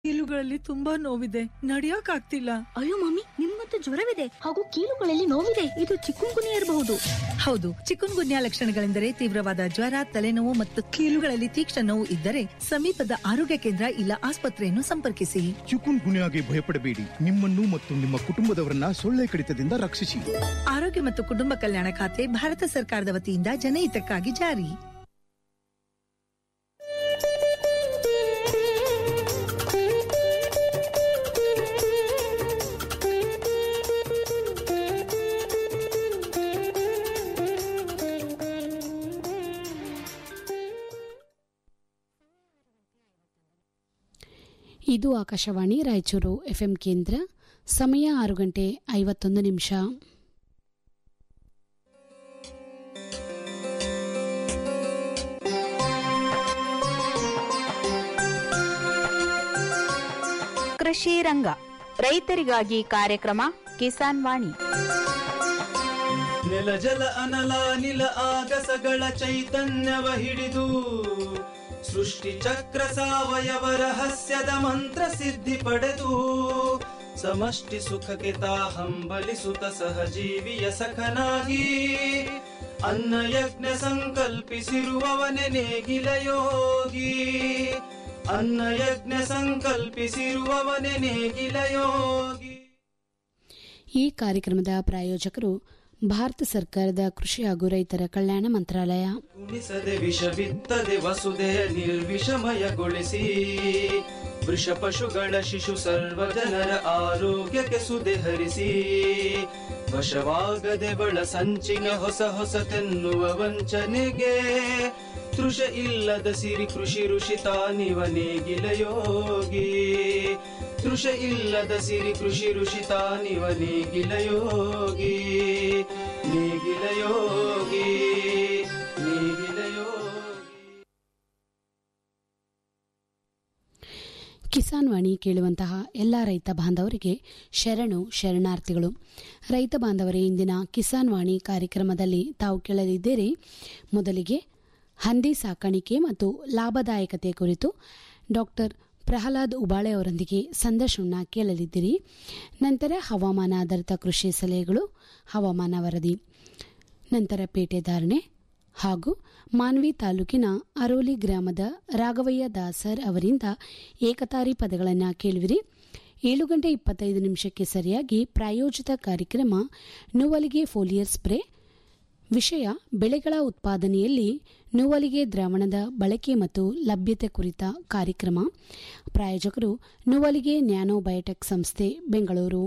ಕೀಲುಗಳಲ್ಲಿ ತುಂಬಾ ನೋವಿದೆ ನಡಿಯಕ್ ಆಗ್ತಿಲ್ಲ ಅಯ್ಯೋ ಮಮ್ಮಿ ನಿಮ್ಮಂತೂ ಜ್ವರವಿದೆ ಹಾಗೂ ಕೀಲುಗಳಲ್ಲಿ ನೋವಿದೆ ಇದು ಚಿಕ್ಕುಂಗುನಿ ಇರಬಹುದು ಹೌದು ಚಿಕುನ್ ಗುನ್ಯಾ ಲಕ್ಷಣಗಳೆಂದರೆ ತೀವ್ರವಾದ ಜ್ವರ ತಲೆನೋವು ಮತ್ತು ಕೀಲುಗಳಲ್ಲಿ ತೀಕ್ಷ್ಣ ನೋವು ಇದ್ದರೆ ಸಮೀಪದ ಆರೋಗ್ಯ ಕೇಂದ್ರ ಇಲ್ಲ ಆಸ್ಪತ್ರೆಯನ್ನು ಸಂಪರ್ಕಿಸಿ ಚಿಕುನ್ ಗುನ್ಯಾಗೆ ಭಯಪಡಬೇಡಿ ನಿಮ್ಮನ್ನು ಮತ್ತು ನಿಮ್ಮ ಕುಟುಂಬದವರನ್ನ ಸೊಳ್ಳೆ ಕಡಿತದಿಂದ ರಕ್ಷಿಸಿ ಆರೋಗ್ಯ ಮತ್ತು ಕುಟುಂಬ ಕಲ್ಯಾಣ ಖಾತೆ ಭಾರತ ಸರ್ಕಾರದ ವತಿಯಿಂದ ಜನಹಿತಕ್ಕಾಗಿ ಜಾರಿ ಇದು ಆಕಾಶವಾಣಿ ರಾಯಚೂರು ಎಫ್ಎಂ ಕೇಂದ್ರ ಸಮಯ ಆರು ಗಂಟೆ ಐವತ್ತೊಂದು ನಿಮಿಷ ಕೃಷಿ ರಂಗ ರೈತರಿಗಾಗಿ ಕಾರ್ಯಕ್ರಮ ಕಿಸಾನ್ ವಾಣಿ ನೆಲ ಜಲ ಅನಲ ನಿಲ ಆಗಸಗಳ ಚೈತನ್ಯವ ಹಿಡಿದು ಸೃಷ್ಟಿ ಚಕ್ರ ಸಾವಯವ ರಹಸ್ಯದ ಮಂತ್ರ ಸಿದ್ಧಿ ಪಡೆದು ಸಮಷ್ಟಿ ಸುಖಕ್ಕೆ ತಾ ಹಂಬಲಿಸುತ್ತ ಸಹಜೀವಿಯ ಸಖನಾಗಿ ಅನ್ನ ಯಜ್ಞ ಸಂಕಲ್ಪಿಸಿರುವವನೆ ನೇಗಿಲ ಯೋಗಿ ಅನ್ನ ಯಜ್ಞ ಸಂಕಲ್ಪಿಸಿರುವವನೆ ನೇಗಿಲ ಯೋಗಿ ಈ ಕಾರ್ಯಕ್ರಮದ ಪ್ರಾಯೋಜಕರು ಭಾರತ ಸರ್ಕಾರದ ಕೃಷಿ ಹಾಗೂ ರೈತರ ಕಲ್ಯಾಣ ಮಂತ್ರಾಲಯ ಉಣಿಸದೆ ವಿಷ ಬಿತ್ತದೆ ವಸುದೆಯ ನಿರ್ವಿಷಮಯಗೊಳಿಸಿ ವೃಷ ಪಶುಗಳ ಶಿಶು ಸರ್ವ ಜನರ ಆರೋಗ್ಯಕ್ಕೆ ಸುದೆ ಹರಿಸಿ ವಶವಾಗದೆ ಬಳ ಸಂಚಿನ ಹೊಸ ಹೊಸತೆನ್ನುವ ವಂಚನೆಗೆ ತೃಷ ಇಲ್ಲದ ಸಿರಿ ಕೃಷಿ ಋಷಿ ತಾನಿವ ನೇಗಿಲ ಯೋಗಿ ತೃಷ ಇಲ್ಲದ ಸಿರಿ ಕೃಷಿ ಋಷಿ ತಾನಿವ ನೇಗಿಲ ಯೋಗಿ ನೇಗಿಲ ಯೋಗಿ ನೇಗಿಲ ಯೋಗಿ ಕಿಸಾನ್ ವಾಣಿ ಕೇಳುವಂತಹ ಎಲ್ಲ ರೈತ ಬಾಂಧವರಿಗೆ ಶರಣು ಶರಣಾರ್ಥಿಗಳು ರೈತ ಬಾಂಧವರೇ ಇಂದಿನ ಕಿಸಾನ್ ವಾಣಿ ಕಾರ್ಯಕ್ರಮದಲ್ಲಿ ತಾವು ಕೇಳಲಿದ್ದೀರಿ ಮೊದಲಿಗೆ ಹಂದಿ ಸಾಕಾಣಿಕೆ ಮತ್ತು ಲಾಭದಾಯಕತೆ ಕುರಿತು ಡಾಕ್ಟರ್ ಪ್ರಹ್ಲಾದ್ ಉಬಾಳೆ ಅವರೊಂದಿಗೆ ಸಂದರ್ಶನ ಕೇಳಲಿದ್ದೀರಿ ನಂತರ ಹವಾಮಾನ ಆಧಾರಿತ ಕೃಷಿ ಸಲಹೆಗಳು ಹವಾಮಾನ ವರದಿ ನಂತರ ಪೇಟೆ ಧಾರಣೆ ಹಾಗೂ ಮಾನ್ವಿ ತಾಲೂಕಿನ ಅರೋಲಿ ಗ್ರಾಮದ ರಾಘವಯ್ಯ ದಾಸರ್ ಅವರಿಂದ ಏಕತಾರಿ ಪದಗಳನ್ನು ಕೇಳುವಿರಿ ಏಳು ಗಂಟೆ ಇಪ್ಪತ್ತೈದು ನಿಮಿಷಕ್ಕೆ ಸರಿಯಾಗಿ ಪ್ರಾಯೋಜಿತ ಕಾರ್ಯಕ್ರಮ ನುವಲಿಗೆ ಫೋಲಿಯರ್ ಸ್ಪ್ರೇ ವಿಷಯ ಬೆಳೆಗಳ ಉತ್ಪಾದನೆಯಲ್ಲಿ ನುವಲಿಗೆ ದ್ರಾವಣದ ಬಳಕೆ ಮತ್ತು ಲಭ್ಯತೆ ಕುರಿತ ಕಾರ್ಯಕ್ರಮ ಪ್ರಾಯೋಜಕರು ನುವಲಿಗೆ ನ್ಯಾನೋ ಬಯೋಟೆಕ್ ಸಂಸ್ಥೆ ಬೆಂಗಳೂರು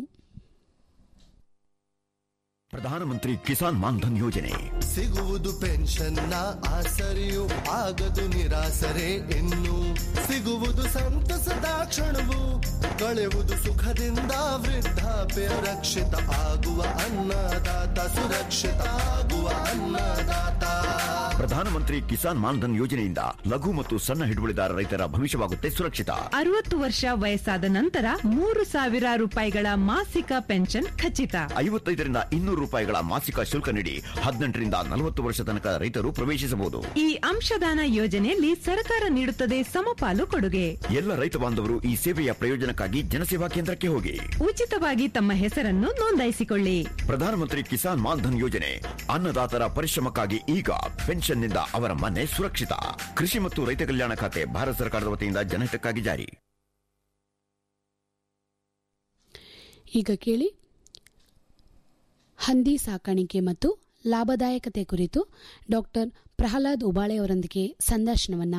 ಪ್ರಧಾನಮಂತ್ರಿ ಕಿಸಾನ್ ಮಾನ್ಧನ್ ಯೋಜನೆ ಸಿಗುವುದು ಪೆನ್ಷನ್ನ ಆಸರೆಯು ಆಗದು ನಿರಾಸರೆ ಇನ್ನು ಸಿಗುವುದು ಸಂತಸದ ಕ್ಷಣವು ಕಳೆಯುವುದು ಸುಖದಿಂದ ವೃದ್ಧಾಪ್ಯ ರಕ್ಷಿತ ಆಗುವ ಅನ್ನದಾತ ಸುರಕ್ಷಿತ ಆಗುವ ಅನ್ನದಾತ ಪ್ರಧಾನಮಂತ್ರಿ ಕಿಸಾನ್ ಮಾನ್ಧನ್ ಯೋಜನೆಯಿಂದ ಲಘು ಮತ್ತು ಸಣ್ಣ ಹಿಡುವಳಿದಾರ ರೈತರ ಭವಿಷ್ಯವಾಗುತ್ತೆ ಸುರಕ್ಷಿತ ಅರವತ್ತು ವರ್ಷ ವಯಸ್ಸಾದ ನಂತರ ಮೂರು ಸಾವಿರ ರೂಪಾಯಿಗಳ ಮಾಸಿಕ ಪೆನ್ಷನ್ ಖಚಿತ ಐವತ್ತೈದರಿಂದ ಇನ್ನೂರು ರೂಪಾಯಿಗಳ ಮಾಸಿಕ ಶುಲ್ಕ ನೀಡಿ ಹದಿನೆಂಟರಿಂದ ನಲವತ್ತು ವರ್ಷ ತನಕ ರೈತರು ಪ್ರವೇಶಿಸಬಹುದು ಈ ಅಂಶದಾನ ಯೋಜನೆಯಲ್ಲಿ ಸರ್ಕಾರ ನೀಡುತ್ತದೆ ಸಮಪಾಲು ಕೊಡುಗೆ ಎಲ್ಲ ರೈತ ಬಾಂಧವರು ಈ ಸೇವೆಯ ಪ್ರಯೋಜನಕ್ಕಾಗಿ ಜನಸೇವಾ ಕೇಂದ್ರಕ್ಕೆ ಹೋಗಿ ಉಚಿತವಾಗಿ ತಮ್ಮ ಹೆಸರನ್ನು ನೋಂದಾಯಿಸಿಕೊಳ್ಳಿ ಪ್ರಧಾನಮಂತ್ರಿ ಕಿಸಾನ್ ಮಾನ್ಧನ್ ಯೋಜನೆ ಅನ್ನದಾತರ ಪರಿಶ್ರಮಕ್ಕಾಗಿ ಈಗ ಪೆನ್ಷನ್ನಿಂದ ಅವರ ಮನೆ ಸುರಕ್ಷಿತ ಕೃಷಿ ಮತ್ತು ರೈತ ಕಲ್ಯಾಣ ಖಾತೆ ಭಾರತ ಸರ್ಕಾರದ ವತಿಯಿಂದ ಜನಹಿತಕ್ಕಾಗಿ ಜಾರಿ ಈಗ ಕೇಳಿ ಹಂದಿ ಸಾಕಾಣಿಕೆ ಮತ್ತು ಲಾಭದಾಯಕತೆ ಕುರಿತು ಡಾಕ್ಟರ್ ಪ್ರಹ್ಲಾದ್ ಉಬಾಳೆ ಅವರೊಂದಿಗೆ ಸಂದರ್ಶನವನ್ನ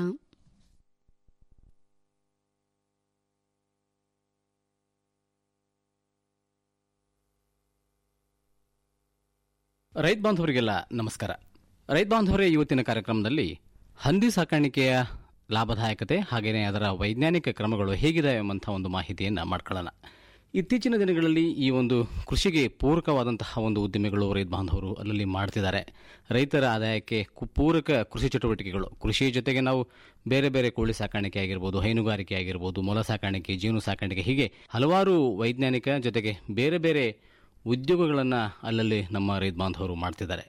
ರೈತ ಬಾಂಧವರಿಗೆಲ್ಲ ನಮಸ್ಕಾರ ರೈತ ಬಾಂಧವರೇ ಇವತ್ತಿನ ಕಾರ್ಯಕ್ರಮದಲ್ಲಿ ಹಂದಿ ಸಾಕಾಣಿಕೆಯ ಲಾಭದಾಯಕತೆ ಹಾಗೆಯೇ ಅದರ ವೈಜ್ಞಾನಿಕ ಕ್ರಮಗಳು ಹೇಗಿದೆ ಎಂಬಂಥ ಒಂದು ಮಾಹಿತಿಯನ್ನು ಮಾಡ್ಕೊಳ್ಳೋಣ ಇತ್ತೀಚಿನ ದಿನಗಳಲ್ಲಿ ಈ ಒಂದು ಕೃಷಿಗೆ ಪೂರಕವಾದಂತಹ ಒಂದು ಉದ್ದಿಮೆಗಳು ರೈತ ಬಾಂಧವರು ಅಲ್ಲಲ್ಲಿ ಮಾಡ್ತಿದ್ದಾರೆ ರೈತರ ಆದಾಯಕ್ಕೆ ಕು- ಪೂರಕ ಕೃಷಿ ಚಟುವಟಿಕೆಗಳು ಕೃಷಿ ಜೊತೆಗೆ ನಾವು ಬೇರೆ ಬೇರೆ ಕೋಳಿ ಸಾಕಾಣಿಕೆ ಆಗಿರ್ಬೋದು ಹೈನುಗಾರಿಕೆ ಆಗಿರ್ಬೋದು ಮೊಲ ಸಾಕಾಣಿಕೆ ಜೀನು ಸಾಕಾಣಿಕೆ ಹೀಗೆ ಹಲವಾರು ವೈಜ್ಞಾನಿಕ ಜೊತೆಗೆ ಬೇರೆ ಬೇರೆ ಉದ್ಯೋಗಗಳನ್ನು ಅಲ್ಲಲ್ಲಿ ನಮ್ಮ ರೈತ ಬಾಂಧವರು ಮಾಡ್ತಿದ್ದಾರೆ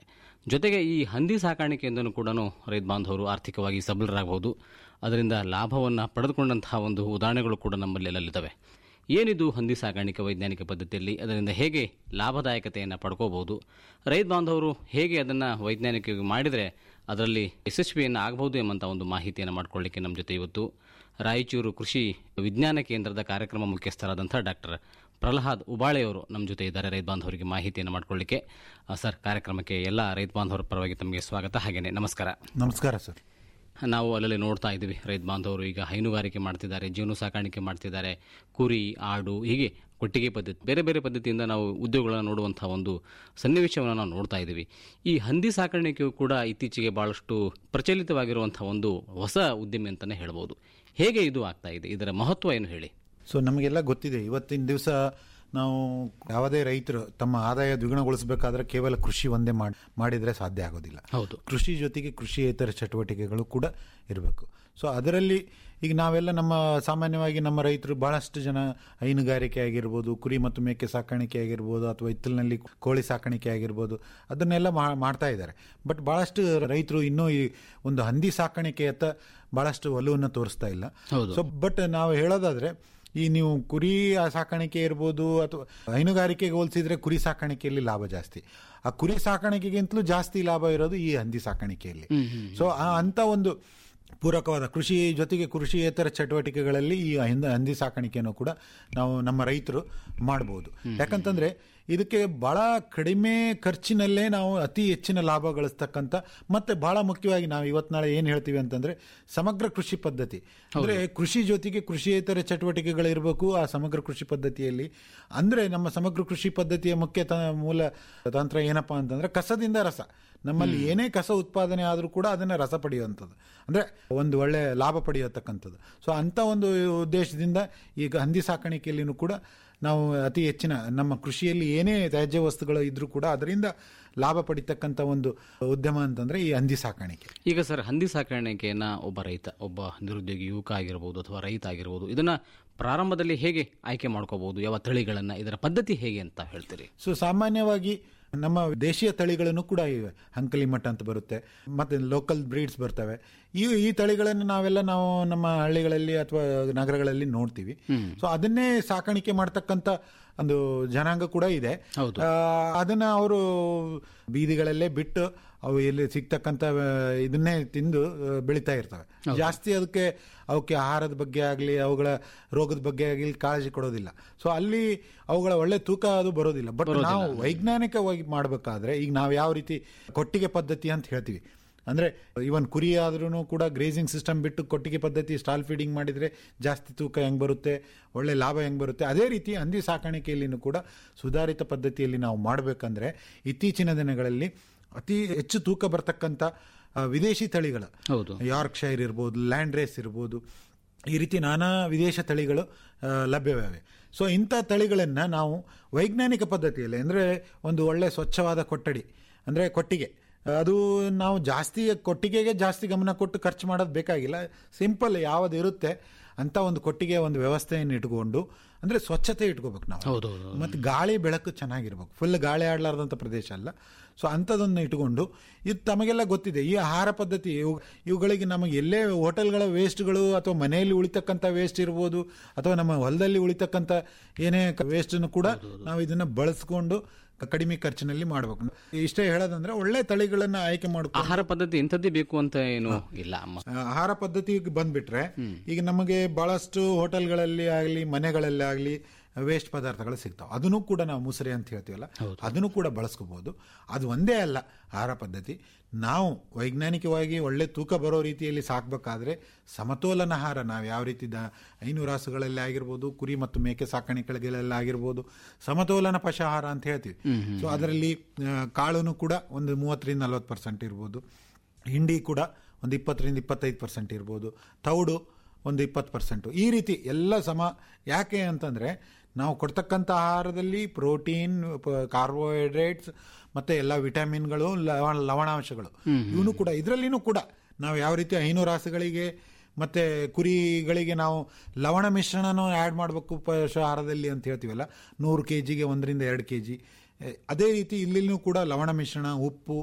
ಜೊತೆಗೆ ಈ ಹಂದಿ ಸಾಕಾಣಿಕೆಯಿಂದನೂ ಕೂಡ ರೈತ ಬಾಂಧವರು ಆರ್ಥಿಕವಾಗಿ ಸಬಲರಾಗಬಹುದು ಅದರಿಂದ ಲಾಭವನ್ನು ಪಡೆದುಕೊಂಡಂತಹ ಒಂದು ಉದಾಹರಣೆಗಳು ಕೂಡ ನಮ್ಮಲ್ಲೆಲ್ಲಲ್ಲಿದ್ದಾವೆ ಏನಿದು ಹಂದಿ ಸಾಕಾಣಿಕೆ ವೈಜ್ಞಾನಿಕ ಪದ್ಧತಿಯಲ್ಲಿ ಅದರಿಂದ ಹೇಗೆ ಲಾಭದಾಯಕತೆಯನ್ನು ಪಡ್ಕೋಬಹುದು ರೈತ ಬಾಂಧವರು ಹೇಗೆ ಅದನ್ನು ವೈಜ್ಞಾನಿಕವಾಗಿ ಮಾಡಿದರೆ ಅದರಲ್ಲಿ ಯಶಸ್ವಿಯನ್ನು ಆಗಬಹುದು ಎಂಬಂಥ ಒಂದು ಮಾಹಿತಿಯನ್ನು ಮಾಡಿಕೊಳ್ಳಿಕ್ಕೆ ನಮ್ಮ ಜೊತೆ ಇವತ್ತು ರಾಯಚೂರು ಕೃಷಿ ವಿಜ್ಞಾನ ಕೇಂದ್ರದ ಕಾರ್ಯಕ್ರಮ ಮುಖ್ಯಸ್ಥರಾದಂಥ ಡಾಕ್ಟರ್ ಪ್ರಹ್ಲಾದ್ ಉಬಾಳೆಯವರು ನಮ್ಮ ಜೊತೆ ಇದ್ದಾರೆ ರೈತ ಬಾಂಧವರಿಗೆ ಮಾಹಿತಿಯನ್ನು ಮಾಡಿಕೊಳ್ಳಿಕ್ಕೆ ಆ, ಸರ್ ಕಾರ್ಯಕ್ರಮಕ್ಕೆ ಎಲ್ಲ ರೈತ ಬಾಂಧವರ ಪರವಾಗಿ ತಮಗೆ ಸ್ವಾಗತ ಹಾಗೇನೆ ನಮಸ್ಕಾರ ನಮಸ್ಕಾರ ಸರ್ ನಾವು ಅಲ್ಲಲ್ಲಿ ನೋಡ್ತಾ ಇದ್ದೀವಿ ರೈತ ಬಾಂಧವರು ಈಗ ಹೈನುಗಾರಿಕೆ ಮಾಡ್ತಿದ್ದಾರೆ ಜೀವನ ಸಾಕಾಣಿಕೆ ಮಾಡ್ತಿದ್ದಾರೆ ಕುರಿ ಆಡು ಹೀಗೆ ಕೊಟ್ಟಿಗೆ ಪದ್ಧತಿ ಬೇರೆ ಬೇರೆ ಪದ್ಧತಿಯಿಂದ ನಾವು ಉದ್ಯೋಗಗಳನ್ನು ನೋಡುವಂತಹ ಒಂದು ಸನ್ನಿವೇಶವನ್ನು ನಾವು ನೋಡ್ತಾ ಇದ್ದೀವಿ ಈ ಹಂದಿ ಸಾಕಾಣಿಕೆಯು ಕೂಡ ಇತ್ತೀಚೆಗೆ ಬಹಳಷ್ಟು ಪ್ರಚಲಿತವಾಗಿರುವಂತಹ ಒಂದು ಹೊಸ ಉದ್ಯಮ ಅಂತಲೇ ಹೇಳ್ಬೋದು ಹೇಗೆ ಇದು ಆಗ್ತಾ ಇದೆ ಇದರ ಮಹತ್ವ ಏನು ಹೇಳಿ ಸೊ ನಮಗೆಲ್ಲ ಗೊತ್ತಿದೆ ಇವತ್ತಿನ ದಿವಸ ನಾವು ಯಾವುದೇ ರೈತರು ತಮ್ಮ ಆದಾಯ ದ್ವಿಗುಣಗೊಳಿಸಬೇಕಾದ್ರೆ ಕೇವಲ ಕೃಷಿ ಒಂದೇ ಮಾಡಿ ಮಾಡಿದರೆ ಸಾಧ್ಯ ಆಗೋದಿಲ್ಲ ಹೌದು ಕೃಷಿ ಜೊತೆಗೆ ಕೃಷಿಯೇತರ ಚಟುವಟಿಕೆಗಳು ಕೂಡ ಇರಬೇಕು ಸೊ ಅದರಲ್ಲಿ ಈಗ ನಾವೆಲ್ಲ ನಮ್ಮ ಸಾಮಾನ್ಯವಾಗಿ ನಮ್ಮ ರೈತರು ಬಹಳಷ್ಟು ಜನ ಹೈನುಗಾರಿಕೆ ಆಗಿರ್ಬೋದು ಕುರಿ ಮತ್ತು ಮೇಕೆ ಸಾಕಾಣಿಕೆ ಆಗಿರ್ಬೋದು ಅಥವಾ ಹಿತ್ತಲಿನಲ್ಲಿ ಕೋಳಿ ಸಾಕಾಣಿಕೆ ಆಗಿರ್ಬೋದು ಅದನ್ನೆಲ್ಲ ಮಾ- ಮಾಡ್ತಾ ಇದ್ದಾರೆ ಬಟ್ ಬಹಳಷ್ಟು ರೈತರು ಇನ್ನೂ ಈ ಒಂದು ಹಂದಿ ಸಾಕಾಣಿಕೆಯತ್ತ ಬಹಳಷ್ಟು ಒಲವನ್ನು ತೋರಿಸ್ತಾ ಇಲ್ಲ ಹೌದು. ಸೊ ಬಟ್ ನಾವು ಹೇಳೋದಾದ್ರೆ ಈ ನೀವು ಕುರಿ ಸಾಕಾಣಿಕೆ ಇರ್ಬೋದು ಅಥವಾ ಹೈನುಗಾರಿಕೆಗೆ ಹೋಲಿಸಿದ್ರೆ ಕುರಿ ಸಾಕಾಣಿಕೆಯಲ್ಲಿ ಲಾಭ ಜಾಸ್ತಿ ಆ ಕುರಿ ಸಾಕಾಣಿಕೆಗಿಂತಲೂ ಜಾಸ್ತಿ ಲಾಭ ಇರೋದು ಈ ಹಂದಿ ಸಾಕಾಣಿಕೆಯಲ್ಲಿ ಸೊ ಆ ಅಂತ ಒಂದು ಪೂರಕವಾದ ಕೃಷಿ ಜೊತೆಗೆ ಕೃಷಿಯೇತರ ಚಟುವಟಿಕೆಗಳಲ್ಲಿ ಈ ಹಂದ- ಹಂದಿ ಸಾಕಾಣಿಕೆಯನ್ನು ಕೂಡ ನಾವು ನಮ್ಮ ರೈತರು ಮಾಡ್ಬೋದು ಯಾಕಂತಂದ್ರೆ ಇದಕ್ಕೆ ಬಹಳ ಕಡಿಮೆ ಖರ್ಚಿನಲ್ಲೇ ನಾವು ಅತಿ ಹೆಚ್ಚಿನ ಲಾಭ ಗಳಿಸ್ತಕ್ಕಂಥ ಮತ್ತೆ ಬಹಳ ಮುಖ್ಯವಾಗಿ ನಾವು ಇವತ್ತು ನಾಳೆ ಏನು ಹೇಳ್ತೀವಿ ಅಂತಂದ್ರೆ ಸಮಗ್ರ ಕೃಷಿ ಪದ್ಧತಿ ಅಂದ್ರೆ ಕೃಷಿ ಜೊತೆಗೆ ಕೃಷಿಯೇತರ ಚಟುವಟಿಕೆಗಳಿರಬೇಕು ಆ ಸಮಗ್ರ ಕೃಷಿ ಪದ್ಧತಿಯಲ್ಲಿ ಅಂದ್ರೆ ನಮ್ಮ ಸಮಗ್ರ ಕೃಷಿ ಪದ್ಧತಿಯ ಮುಖ್ಯ ತ- ಮೂಲ ತಂತ್ರ ಏನಪ್ಪಾ ಅಂತಂದ್ರೆ ಕಸದಿಂದ ರಸ ನಮ್ಮಲ್ಲಿ ಏನೇ ಕಸ ಉತ್ಪಾದನೆ ಆದರೂ ಕೂಡ ಅದನ್ನ ರಸ ಪಡೆಯುವಂಥದ್ದು ಅಂದ್ರೆ ಒಂದು ಒಳ್ಳೆ ಲಾಭ ಪಡೆಯತಕ್ಕಂಥದ್ದು ಸೊ ಅಂತ ಒಂದು ಉದ್ದೇಶದಿಂದ ಈಗ ಹಂದಿ ಸಾಕಾಣಿಕೆಯಲ್ಲಿನೂ ಕೂಡ ನಾವು ಅತಿ ಹೆಚ್ಚಿನ ನಮ್ಮ ಕೃಷಿಯಲ್ಲಿ ಏನೇ ತ್ಯಾಜ್ಯ ವಸ್ತುಗಳು ಇದ್ರೂ ಕೂಡ ಅದರಿಂದ ಲಾಭ ಪಡಿತಕ್ಕಂಥ ಒಂದು ಉದ್ಯಮ ಅಂತಂದ್ರೆ ಈ ಹಂದಿ ಸಾಕಾಣಿಕೆ ಈಗ ಸರ್ ಹಂದಿ ಸಾಕಾಣಿಕೆಯನ್ನ ಒಬ್ಬ ರೈತ ಒಬ್ಬ ನಿರುದ್ಯೋಗಿ ಯುವಕ ಆಗಿರ್ಬೋದು ಅಥವಾ ರೈತ ಆಗಿರ್ಬೋದು ಇದನ್ನ ಪ್ರಾರಂಭದಲ್ಲಿ ಹೇಗೆ ಆಯ್ಕೆ ಮಾಡ್ಕೋಬಹುದು ಯಾವ ತಳಿಗಳನ್ನ ಇದರ ಪದ್ಧತಿ ಹೇಗೆ ಅಂತ ಹೇಳ್ತೀರಿ ಸೊ ಸಾಮಾನ್ಯವಾಗಿ ನಮ್ಮ ದೇಶೀಯ ತಳಿಗಳನ್ನು ಕೂಡ ಇವೆ ಹಂಕಲಿ ಮಠ ಅಂತ ಬರುತ್ತೆ ಮತ್ತೆ ಲೋಕಲ್ ಬ್ರೀಡ್ಸ್ ಬರ್ತವೆ ಈ ಈ ತಳಿಗಳನ್ನು ನಾವೆಲ್ಲ ನಾವು ನಮ್ಮ ಹಳ್ಳಿಗಳಲ್ಲಿ ಅಥವಾ ನಗರಗಳಲ್ಲಿ ನೋಡ್ತೀವಿ ಸೊ ಅದನ್ನೇ ಸಾಕಾಣಿಕೆ ಮಾಡ್ತಕ್ಕಂಥ ಒಂದು ಜನಾಂಗ ಕೂಡ ಇದೆ ಹೌದು. ಆ, ಅದನ್ನ ಅವರು ಬೀದಿಗಳಲ್ಲೇ ಬಿಟ್ಟು ಅವು ಎಲ್ಲಿ ಸಿಗ್ತಕ್ಕಂಥ ಆ, ಇದನ್ನೇ ತಿಂದು ಆ, ಬೆಳೀತಾ ಇರ್ತವೆ ಜಾಸ್ತಿ ಅದಕ್ಕೆ ಅವಕ್ಕೆ ಆಹಾರದ ಬಗ್ಗೆ ಆಗಲಿ ಅವುಗಳ ರೋಗದ ಬಗ್ಗೆ ಆಗಲಿ ಕಾಳಜಿ ಕೊಡೋದಿಲ್ಲ ಸೊ ಅಲ್ಲಿ ಅವುಗಳ ಒಳ್ಳೆ ತೂಕ ಅದು ಬರೋದಿಲ್ಲ ಬಟ್ ನಾವು ವೈಜ್ಞಾನಿಕವಾಗಿ ಮಾಡಬೇಕಾದ್ರೆ ಈಗ ನಾವು ಯಾವ ರೀತಿ ಕೊಟ್ಟಿಗೆ ಪದ್ಧತಿ ಅಂತ ಹೇಳ್ತೀವಿ ಅಂದ್ರೆ ಇವನ್ ಕುರಿ ಆದ್ರೂ ಕೂಡ ಗ್ರೇಸಿಂಗ್ ಸಿಸ್ಟಮ್ ಬಿಟ್ಟು ಕೊಟ್ಟಿಗೆ ಪದ್ಧತಿ ಸ್ಟಾಲ್ ಫೀಡಿಂಗ್ ಮಾಡಿದ್ರೆ ಜಾಸ್ತಿ ತೂಕ ಹೆಂಗ್ ಬರುತ್ತೆ ಒಳ್ಳೆ ಲಾಭ ಹೆಂಗ್ ಬರುತ್ತೆ ಅದೇ ರೀತಿ ಹಂದಿ ಸಾಕಾಣಿಕೆಯಲ್ಲಿನೂ ಕೂಡ ಸುಧಾರಿತ ಪದ್ಧತಿಯಲ್ಲಿ ನಾವು ಮಾಡಬೇಕಂದ್ರೆ ಇತ್ತೀಚಿನ ದಿನಗಳಲ್ಲಿ ಅತಿ ಹೆಚ್ಚು ತೂಕ ಬರ್ತಕ್ಕಂಥ ಆ, ವಿದೇಶಿ ತಳಿಗಳು ಹೌದು ಯಾರ್ಕ್ ಶೈರ್ ಇರ್ಬೋದು ಲ್ಯಾಂಡ್ ರೇಸ್ ಇರ್ಬೋದು ಈ ರೀತಿ ನಾನಾ ವಿದೇಶ ತಳಿಗಳು ಆ, ಲಭ್ಯವಿವೆ ಸೊ ಇಂಥ ತಳಿಗಳನ್ನು ನಾವು ವೈಜ್ಞಾನಿಕ ಪದ್ಧತಿಯಲ್ಲಿ ಅಂದರೆ ಒಂದು ಒಳ್ಳೆ ಸ್ವಚ್ಛವಾದ ಕೊಠಡಿ ಅಂದರೆ ಕೊಟ್ಟಿಗೆ ಅದು ನಾವು ಜಾಸ್ತಿ ಕೊಟ್ಟಿಗೆಗೆ ಜಾಸ್ತಿ ಗಮನ ಕೊಟ್ಟು ಖರ್ಚು ಮಾಡೋದು ಬೇಕಾಗಿಲ್ಲ ಸಿಂಪಲ್ ಯಾವ್ದು ಇರುತ್ತೆ ಅಂತ ಒಂದು ಕೊಟ್ಟಿಗೆ ಒಂದು ವ್ಯವಸ್ಥೆಯನ್ನು ಇಟ್ಕೊಂಡು ಅಂದರೆ ಸ್ವಚ್ಛತೆ ಇಟ್ಕೋಬೇಕು ನಾವು ಹೌದು ಹೌದು ಮತ್ತು ಗಾಳಿ ಬೆಳಕು ಚೆನ್ನಾಗಿರ್ಬೇಕು ಫುಲ್ ಗಾಳಿ ಆಡಲಾರ್ದಂಥ ಪ್ರದೇಶ ಅಲ್ಲ ಸೊ ಅಂಥದನ್ನು ಇಟ್ಕೊಂಡು ಇದು ತಮಗೆಲ್ಲ ಗೊತ್ತಿದೆ ಈ ಆಹಾರ ಪದ್ಧತಿ ಇವು ಇವುಗಳಿಗೆ ನಮಗೆ ಎಲ್ಲೇ ಹೋಟೆಲ್ಗಳ ವೇಸ್ಟ್ಗಳು ಅಥವಾ ಮನೆಯಲ್ಲಿ ಉಳಿತಕ್ಕಂಥ ವೇಸ್ಟ್ ಇರ್ಬೋದು ಅಥವಾ ನಮ್ಮ ಹೊಲದಲ್ಲಿ ಉಳಿತಕ್ಕಂಥ ಏನೇ ವೇಸ್ಟನ್ನು ಕೂಡ ನಾವು ಇದನ್ನು ಬಳಸ್ಕೊಂಡು ಕಡಿಮೆ ಖರ್ಚಿನಲ್ಲಿ ಮಾಡಬೇಕು ಇಷ್ಟೇ ಹೇಳೋದಂದ್ರೆ ಒಳ್ಳೆ ತಳಿಗಳನ್ನು ಆಯ್ಕೆ ಮಾಡ್ಕೊಂಡು ಆಹಾರ ಪದ್ಧತಿ ಇಂಥದ್ದೇ ಬೇಕು ಅಂತ ಏನು ಇಲ್ಲ ಅಮ್ಮ ಆ, ಆಹಾರ ಪದ್ಧತಿಗೆ ಬಂದ್ಬಿಟ್ರೆ ಈಗ ನಮಗೆ ಬಹಳಷ್ಟು ಹೋಟೆಲ್ಗಳಲ್ಲಿ ಆಗಲಿ ಮನೆಗಳಲ್ಲಿ ಆಗಲಿ ವೇಸ್ಟ್ ಪದಾರ್ಥಗಳು ಸಿಗ್ತಾವೆ ಅದನ್ನು ಕೂಡ ನಾವು ಮುಸರೆ ಅಂತ ಹೇಳ್ತೀವಲ್ಲ ಅದನ್ನು ಕೂಡ ಬಳಸ್ಕೋಬಹುದು ಅದು ಒಂದೇ ಅಲ್ಲ ಆಹಾರ ಪದ್ಧತಿ ನಾವು ವೈಜ್ಞಾನಿಕವಾಗಿ ಒಳ್ಳೆ ತೂಕ ಬರೋ ರೀತಿಯಲ್ಲಿ ಸಾಕಬೇಕಾದ್ರೆ ಸಮತೋಲನ ಆಹಾರ ನಾವು ಯಾವ ರೀತಿ ದ ಹೈನುರಾಸುಗಳಲ್ಲಿ ಆಗಿರ್ಬೋದು ಕುರಿ ಮತ್ತು ಮೇಕೆ ಸಾಕಾಣಿಕೆಗಳೆಲ್ಲ ಆಗಿರ್ಬೋದು ಸಮತೋಲನ ಪಶಾಹಾರ ಅಂತ ಹೇಳ್ತೀವಿ ಸೊ ಅದರಲ್ಲಿ ಆ, ಕಾಳುನು ಕೂಡ ಒಂದು ಮೂವತ್ತರಿಂದ ನಲ್ವತ್ತು ಪರ್ಸೆಂಟ್ ಇರ್ಬೋದು ಹಿಂಡಿ ಕೂಡ ಒಂದು ಇಪ್ಪತ್ತರಿಂದ ಇಪ್ಪತ್ತೈದು ಪರ್ಸೆಂಟ್ ಇರ್ಬೋದು ತೌಡು ಒಂದು ಇಪ್ಪತ್ತು ಪರ್ಸೆಂಟು ಈ ರೀತಿ ಎಲ್ಲ ಸಮ ಯಾಕೆ ಅಂತಂದರೆ ನಾವು ಕೊಡ್ತಕ್ಕಂಥ ಆಹಾರದಲ್ಲಿ ಪ್ರೋಟೀನ್ ಕಾರ್ಬೋಹೈಡ್ರೇಟ್ಸ್ ಮತ್ತು ಎಲ್ಲ ವಿಟಮಿನ್ಗಳು ಲವಣ ಲವಣಾಂಶಗಳು ಇವನು ಕೂಡ ಇದರಲ್ಲಿನೂ ಕೂಡ ನಾವು ಯಾವ ರೀತಿ ಹೈನುರಾಸುಗಳಿಗೆ ಮತ್ತು ಕುರಿಗಳಿಗೆ ನಾವು ಲವಣ ಮಿಶ್ರಣನೂ ಆ್ಯಡ್ ಮಾಡಬೇಕು ಪಶುಹಾರದಲ್ಲಿ ಅಂತ ಹೇಳ್ತೀವಲ್ಲ ನೂರು ಕೆ ಜಿಗೆ ಒಂದರಿಂದ ಎರಡು ಕೆ ಜಿ ಅದೇ ರೀತಿ ಇಲ್ಲಿನೂ ಕೂಡ ಲವಣ ಮಿಶ್ರಣ ಉಪ್ಪು